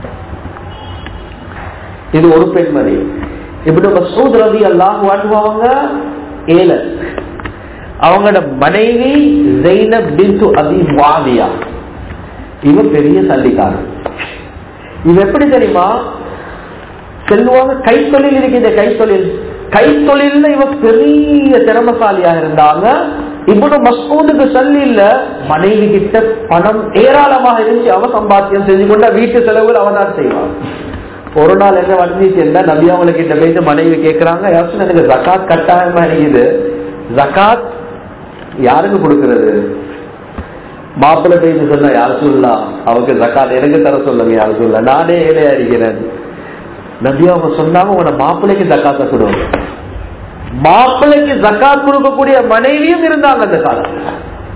இது ஒரு பெண்மணி இப்படி மசூத் ரவி அல்லாஹ் வாழ்வாங்க ஏழை அவங்களோட மனைவி ஜெயினப் பிந்து அபி வாவியா இவ பெரிய சல்லிக்காரன் இவ எப்படி தெரியுமா செல்வாங்க கைத்தொழில் இருக்கு இந்த கைத்தொழில் கைத்தொழில்ல இவ பெரிய திறமசாலியா இருந்தாங்க இவ்வளவு மசூதுக்கு சல்லி இல்ல மனைவி கிட்ட பணம் ஏராளமாக இருந்துச்சு அவ சம்பாத்தியம் செஞ்சு கொண்ட வீட்டு செலவுகள் அவ தான் செய்வான் ஒரு நாள் என்ன வந்துச்சு என்ன நபி அவங்களை கிட்ட போயிட்டு மனைவி கேட்கிறாங்க யாரும் எனக்கு ஜக்காத் கட்டாயமா இருக்குது ஜக்காத் யாருக்கு கொடுக்கறது மாப்பிள்ளை போய் சொன்ன யார் சொல்லலாம் அவருக்கு ஜக்காத் எனக்கு தர சொல்லுங்க யார் சொல்ல நானே ஏழையா இருக்கிறேன் நபி அவங்க சொன்னாங்க உங்களோட மாப்பிள்ளைக்கு ஜக்காத்த கொடுங்க மாப்பிள்ளைக்கு ஜக்காத் கொடுக்கக்கூடிய மனைவியும் இருந்தாங்க அந்த காலத்துல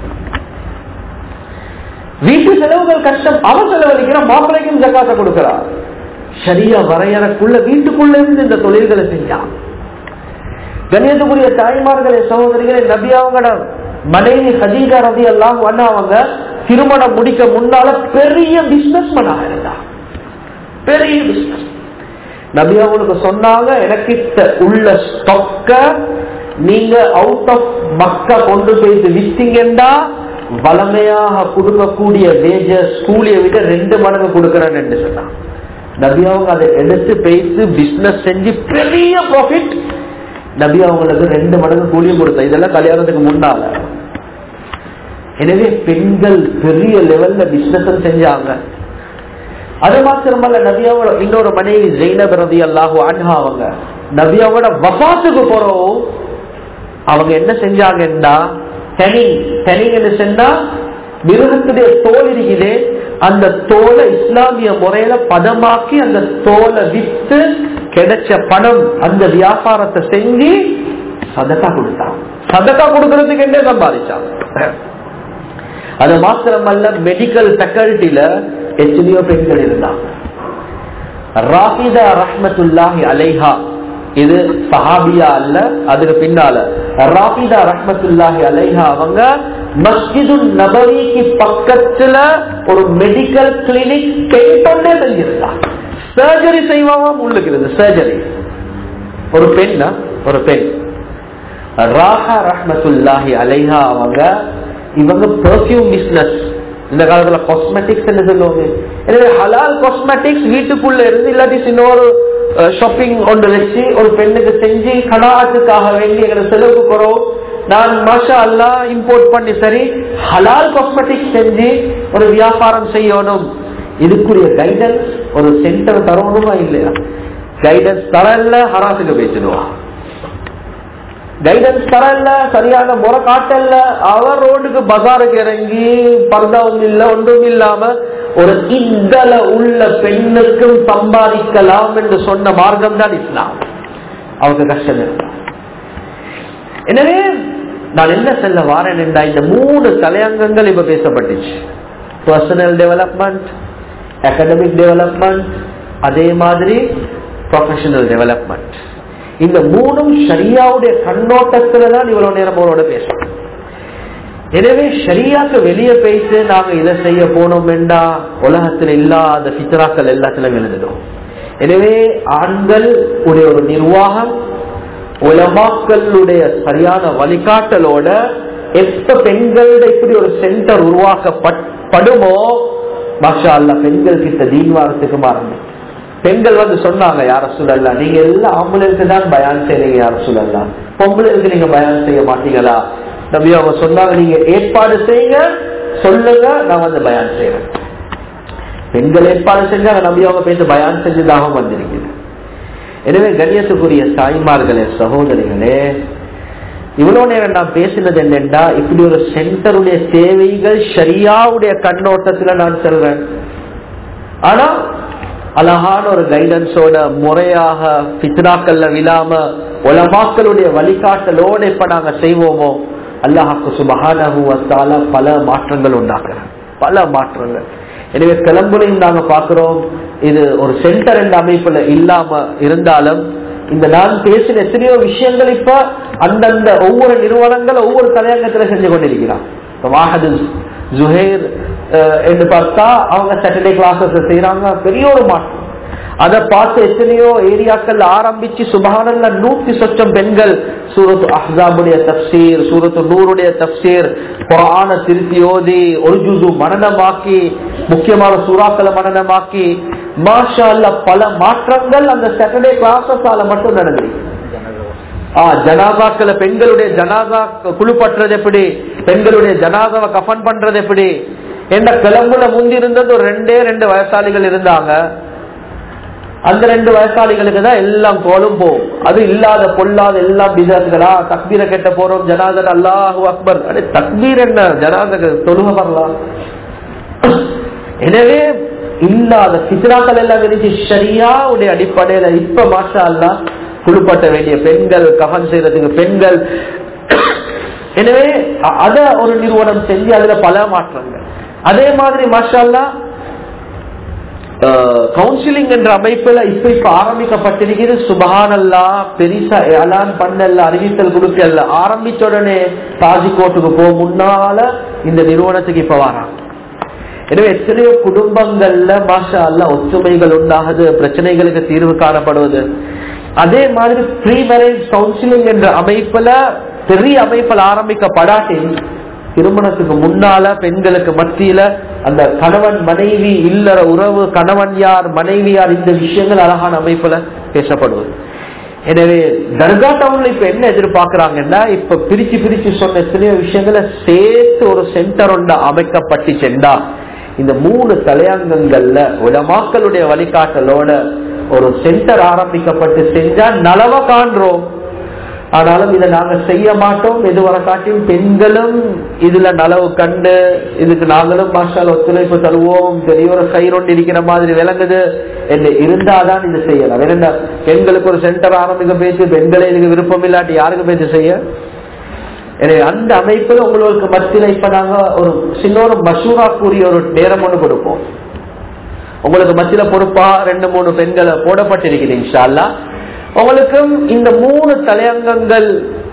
வீட்டு செலவுகள் கஷ்டம் அவன் செலவழிக்கிற மாப்பிள்ளைக்கும் ஜக்காத்த கொடுக்கிறார் சரியா வரையறக்குள்ள வீட்டுக்குள்ள இருந்து இந்த தொழில்களை செஞ்சான் கணியத்துக்குரிய தாய்மார்களே சகோதரிகளே நபி அவங்களோட மனைவி ஹதீஜா ரதி எல்லாம் அவங்க திருமணம் முடிக்க முன்னால பெரிய பிசினஸ் பண்ண இருந்தா பெரிய பிசினஸ் நபி அவங்களுக்கு சொன்னாங்க எனக்கிட்ட உள்ள ஸ்டொக்க நீங்க அவுட் ஆஃப் மக்கா கொண்டு போயிட்டு வித்தீங்கன்னா வளமையாக கொடுக்கக்கூடிய வேஜஸ் கூலியை விட ரெண்டு மடங்கு கொடுக்கறேன்னு சொன்னாங்க நபி அவங்க அதை எடுத்து பேசி பிசினஸ் செஞ்சு பெரிய ப்ராஃபிட் நபி அவங்களுக்கு ரெண்டு மடங்கு கூலியும் கொடுத்த இதெல்லாம் கல்யாணத்துக்கு முன்னால எனவே பெண்கள் பெரிய லெவல்ல பிசினஸ் செஞ்சாங்க அது மாத்திரமல்ல நபியாவோட இன்னொரு மனைவி ஜெயினப் ரதி அல்லாஹு அன்ஹா அவங்க நபியாவோட வபாத்துக்கு போறோம் அவங்க என்ன செஞ்சாங்கன்னா டெனிங் டெனிங் என்ன செஞ்சா மிருகத்துடைய தோல் இருக்குது அந்த தோலை இஸ்லாமிய முறையில பதமாக்கி அந்த தோலை வித்து கிடைச்ச பணம் அந்த வியாபாரத்தை செஞ்சு சதக்கா கொடுத்தாங்க சதக்கா கொடுக்கறதுக்கு என்ன சம்பாதிச்சாங்க அது மாத்திரமல்ல மெடிக்கல் ஃபேக்கல்ட்டில எத்தனையோ பெண்கள் இருந்தாங்க ராபிதா ரஹ்மத்துல்லாஹி அலைஹா இது சஹாபியா அல்ல அதுக்கு பின்னால ராபிதா ரஹ்மத்துல்லாஹி அலைஹா அவங்க மஸ்ஜிது நபவிக்கு பக்கத்துல ஒரு மெடிக்கல் கிளினிக் பெண் கொண்டே செஞ்சிருந்தாங்க சர்ஜரி செய்வாங்க உள்ளுக்கு சர்ஜரி ஒரு பெண் ஒரு பெண் ராஹா ரஹ்மத்துல்லாஹி அலைஹா அவங்க இவங்க பெர்ஃபியூம் பிசினஸ் இந்த காலத்துல காஸ்மெட்டிக்ஸ் என்ன சொல்லுவாங்க எனவே ஹலால் காஸ்மெட்டிக்ஸ் வீட்டுக்குள்ள இருந்து இல்லாட்டி சின்ன ஒரு ஷாப்பிங் ஒன்று வச்சு ஒரு பெண்ணுக்கு செஞ்சு கடாத்துக்காக வேண்டி எங்களை செலவுக்கு குறோம் நான் மாஷா அல்லா இம்போர்ட் பண்ணி சரி ஹலால் காஸ்மெட்டிக்ஸ் செஞ்சு ஒரு வியாபாரம் செய்யணும் இதுக்குரிய கைடன்ஸ் ஒரு சென்டர் தரணுமா இல்லையா கைடன்ஸ் தரல ஹராசுக்கு பேசிடுவா கைடன்ஸ் தரல சரியான முறை காட்டல அவர் ரோடுக்கு பஜாருக்கு இறங்கி பர்தாவும் இல்ல ஒன்றும் இல்லாம ஒரு இந்தல உள்ள பெண்ணுக்கும் சம்பாதிக்கலாம் என்று சொன்ன மார்க்கம் தான் இஸ்லாம் அவங்க கஷ்டம் இருக்கும் எனவே நான் என்ன செல்ல வாரேன் என்றா இந்த மூணு தலையங்கங்கள் இப்ப பேசப்பட்டுச்சு பர்சனல் டெவலப்மெண்ட் அகடமிக் டெவலப்மெண்ட் அதே மாதிரி ப்ரொஃபஷனல் டெவலப்மெண்ட் இந்த மூணும் ஷரியாவுடைய கண்ணோட்டத்துல தான் இவ்வளவு நேரம் அவரோட பேசணும் எனவே ஷரியாக்கு வெளியே பேசி நாங்க இதை செய்ய போனோம் என்றா உலகத்துல இல்லாத பித்ராக்கள் எல்லாத்திலும் எழுதிடும் எனவே ஆண்கள் உடைய ஒரு நிர்வாகம் உலமாக்களுடைய சரியான வழிகாட்டலோட எப்ப பெண்களோட இப்படி ஒரு சென்டர் உருவாக்கப்படுமோ மாஷா அல்ல பெண்கள் கிட்ட தீன்வாரத்துக்கு மாறணும் பெண்கள் வந்து சொன்னாங்க யார சொல்லலாம் நீங்க எல்லாம் ஆம்புலன்ஸு தான் பயான் செய்றீங்க யார சொல்லலாம் பொம்பளைக்கு நீங்க பயான் செய்ய மாட்டீங்களா நம்பி அவங்க சொன்னாங்க நீங்க ஏற்பாடு செய்யுங்க சொல்லுங்க நான் வந்து பயான் செய்யறேன் பெண்கள் ஏற்பாடு செஞ்சாங்க நம்பி அவங்க பேச பயான் செஞ்சதாகவும் வந்திருக்குது எனவே கண்ணியத்துக்குரிய தாய்மார்களே சகோதரிகளே இவ்வளவு நேரம் நான் பேசினது என்னென்றா இப்படி ஒரு சென்டருடைய தேவைகள் ஷரியாவுடைய கண்ணோட்டத்துல நான் சொல்றேன் ஆனா அழகான ஒரு கைடன்ஸோட முறையாக பித்னாக்கள்ல விழாம உலமாக்களுடைய வழிகாட்டலோட இப்ப நாங்க செய்வோமோ அல்லாஹாக்கு சுபகான பல மாற்றங்கள் உண்டாக்குறேன் பல மாற்றங்கள் எனவே கிளம்புலையும் நாங்க பாக்குறோம் இது ஒரு சென்டர் என்ற அமைப்புல இல்லாம இருந்தாலும் இந்த நான் பேசின எத்தனையோ விஷயங்கள் இப்ப அந்தந்த ஒவ்வொரு நிறுவனங்கள் ஒவ்வொரு தலையங்கத்துல செஞ்சு கொண்டிருக்கிறான் வாஹது ஜுஹேர் என்று பார்த்தா அவங்க சாட்டர்டே கிளாஸஸ் செய்யறாங்க பெரிய ஒரு மாற்றம் அதை பார்த்து எத்தனையோ ஏரியாக்கள் ஆரம்பிச்சு சுபகானல்ல நூத்தி சொச்சம் பெண்கள் சூரத் அஹாபுடைய தப்சீர் சூரத்து நூறுடைய தப்சீர் குரான திருத்தி ஓதி ஒரு ஜுது மனநமாக்கி முக்கியமான சூறாக்களை மனநமாக்கி மாஷா பல மாற்றங்கள் அந்த சாட்டர்டே கிளாஸஸால மட்டும் நடந்திருக்கு ஜனாதாக்களை பெண்களுடைய ஜனாதா குழுப்பற்றது எப்படி பெண்களுடைய ஜனாதாவை கஃபன் பண்றது எப்படி என்ற கிளம்புல முந்தி இருந்தது ஒரு ரெண்டே ரெண்டு வயசாளிகள் இருந்தாங்க அந்த ரெண்டு வயசாளிகளுக்கு தான் எல்லாம் கோலும் போகும் அது இல்லாத பொல்லாத எல்லாம் பிசாசுகளா தக்பீரை கெட்ட போறோம் ஜனாதர் அல்லாஹு அக்பர் அடே தக்பீர் என்ன ஜனாதக தொழுக வரலாம் எனவே இல்லாத சித்ராக்கள் எல்லாம் இருந்துச்சு ஷரியாவுடைய அடிப்படையில இப்ப மாஷா அல்லா குழுப்பட்ட வேண்டிய பெண்கள் கஃன் செய்யறதுக்கு பெண்கள் எனவே அத ஒரு நிறுவனம் செஞ்சு அதுல பல மாற்றங்கள் அதே மாதிரி மாஷால்லா கவுன்சிலிங் என்ற அமைப்புல இப்ப இப்ப ஆரம்பிக்கப்பட்டிருக்கிறது சுபஹானல்லா பெரிசா ஏலான் பண்ணல அறிவித்தல் கொடுக்கல ஆரம்பிச்ச உடனே தாஜிகோட்டுக்கு போ முன்னால இந்த நிறுவனத்துக்கு இப்ப வராங்க எனவே எத்தனையோ குடும்பங்கள்ல மாஷா அல்ல ஒற்றுமைகள் உண்டாகுது பிரச்சனைகளுக்கு தீர்வு காணப்படுவது அதே மாதிரி ப்ரீ மேரேஜ் கவுன்சிலிங் என்ற அமைப்புல பெரிய அமைப்பில் ஆரம்பிக்கப்படாட்டி திருமணத்துக்கு முன்னால பெண்களுக்கு மத்தியில அந்த கணவன் மனைவி இல்லற உறவு கணவன் யார் மனைவி யார் இந்த விஷயங்கள் அழகான அமைப்புல பேசப்படுவது எனவே தர்கா டவுன்ல இப்ப என்ன எதிர்பார்க்கிறாங்கன்னா இப்ப பிரிச்சு பிரிச்சு சொன்ன எத்தனையோ விஷயங்களை சேர்த்து ஒரு சென்டர் ஒன்று அமைக்கப்பட்டு சென்றா இந்த மூணு தலையங்கங்கள்ல உலமாக்களுடைய வழிகாட்டலோட ஒரு சென்டர் ஆரம்பிக்கப்பட்டு செஞ்சா நலவ காண்றோம் ஆனாலும் இதை நாங்க செய்ய மாட்டோம் எதுவரை காட்டியும் பெண்களும் இதுல நலவு கண்டு இதுக்கு நாங்களும் மாஷால் ஒத்துழைப்பு தருவோம் பெரிய ஒரு கயிறொண்டு இருக்கிற மாதிரி விளங்குது என்று இருந்தாதான் இது செய்யலாம் வேற பெண்களுக்கு ஒரு சென்டர் ஆரம்பிக்க பேச்சு பெண்களை இதுக்கு விருப்பம் இல்லாட்டி யாருக்கு பேச்சு செய்ய எனவே அந்த அமைப்புல உங்களுக்கு மத்தியில இப்ப நாங்க ஒரு சின்ன ஒரு மசூரா கூறிய ஒரு நேரம் ஒன்று கொடுப்போம் உங்களுக்கு மத்தியில பொறுப்பா ரெண்டு மூணு பெண்களை போடப்பட்டிருக்குது இன்ஷால்லா உங்களுக்கும் இந்த மூணு தலையங்கங்கள்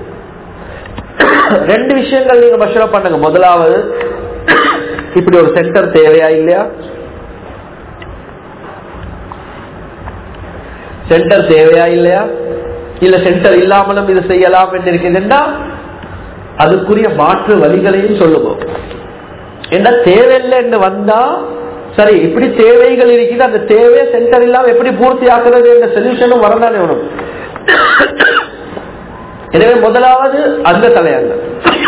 ரெண்டு விஷயங்கள் நீங்க மஷூரா பண்ணுங்க முதலாவது இப்படி ஒரு சென்டர் தேவையா இல்லையா சென்டர் தேவையா இல்லையா இல்ல சென்டர் இல்லாமலும் இது செய்யலாம் என்று இருக்குதுன்னா அதுக்குரிய மாற்று வழிகளையும் சொல்லுவோம் என்ன தேவையில்லை என்று வந்தா சரி இப்படி தேவைகள் இருக்குது அந்த தேவை சென்டர் இல்லாம எப்படி பூர்த்தி ஆக்குறது என்ற சொல்யூஷனும் வரதானே வரும் எனவே முதலாவது அந்த தலையங்கம்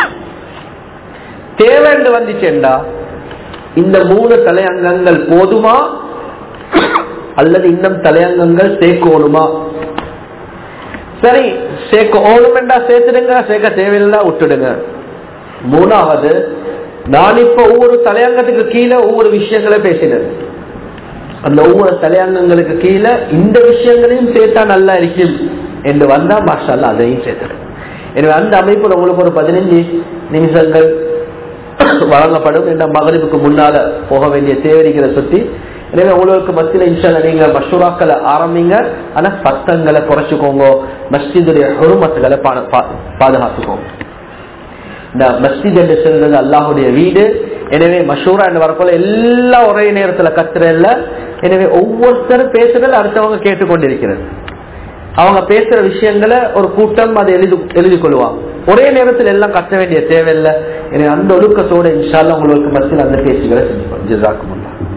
தேவை என்று வந்துச்சேண்டா இந்த மூணு தலையங்கங்கள் போதுமா அல்லது இன்னும் தலையங்கங்கள் சேர்க்கணுமா சரி சேர்க்க ஓணுமெண்டா சேர்த்துடுங்க சேர்க்க தேவையில்லை விட்டுடுங்க மூணாவது நான் இப்ப ஒவ்வொரு தலையங்கத்துக்கு கீழே ஒவ்வொரு விஷயங்களை பேசினேன் அந்த ஒவ்வொரு தலையங்கங்களுக்கு கீழே இந்த விஷயங்களையும் சேர்த்தா நல்லா இருக்கும் என்று வந்தா மாஷால்லா அதையும் சேர்த்துடுங்க எனவே அந்த அமைப்புல உங்களுக்கு ஒரு பதினஞ்சு நிமிஷங்கள் வழங்கப்படும் என்ற மகரிப்புக்கு முன்னால போக வேண்டிய தேவைகளை சுத்தி எனவே உங்களுக்கு மத்தியில இன்ஷால்ல நீங்க மஷூராக்களை ஆரம்பிங்க ஆனா சத்தங்களை குறைச்சுக்கோங்க மஸ்ஜிதுடைய ஹொருமத்துகளை பாதுகாத்துக்கோங்க இந்த மஸ்ஜித் என்று சொல்றது அல்லாஹுடைய வீடு எனவே மஷூரா என்று வரப்போல எல்லாம் ஒரே நேரத்துல கத்துறதில்ல எனவே ஒவ்வொருத்தரும் பேசுறது அடுத்தவங்க கேட்டுக்கொண்டிருக்கிறது அவங்க பேசுற விஷயங்களை ஒரு கூட்டம் அதை எழுதி எழுதி கொள்வாங்க ஒரே நேரத்தில் எல்லாம் கட்ட வேண்டிய தேவையில்லை எனவே அந்த ஒழுக்கத்தோட இன்ஷால்ல உங்களுக்கு மத்தியில் அந்த பேச்சுகளை செஞ்சு ஜிசாக்கு முன்னா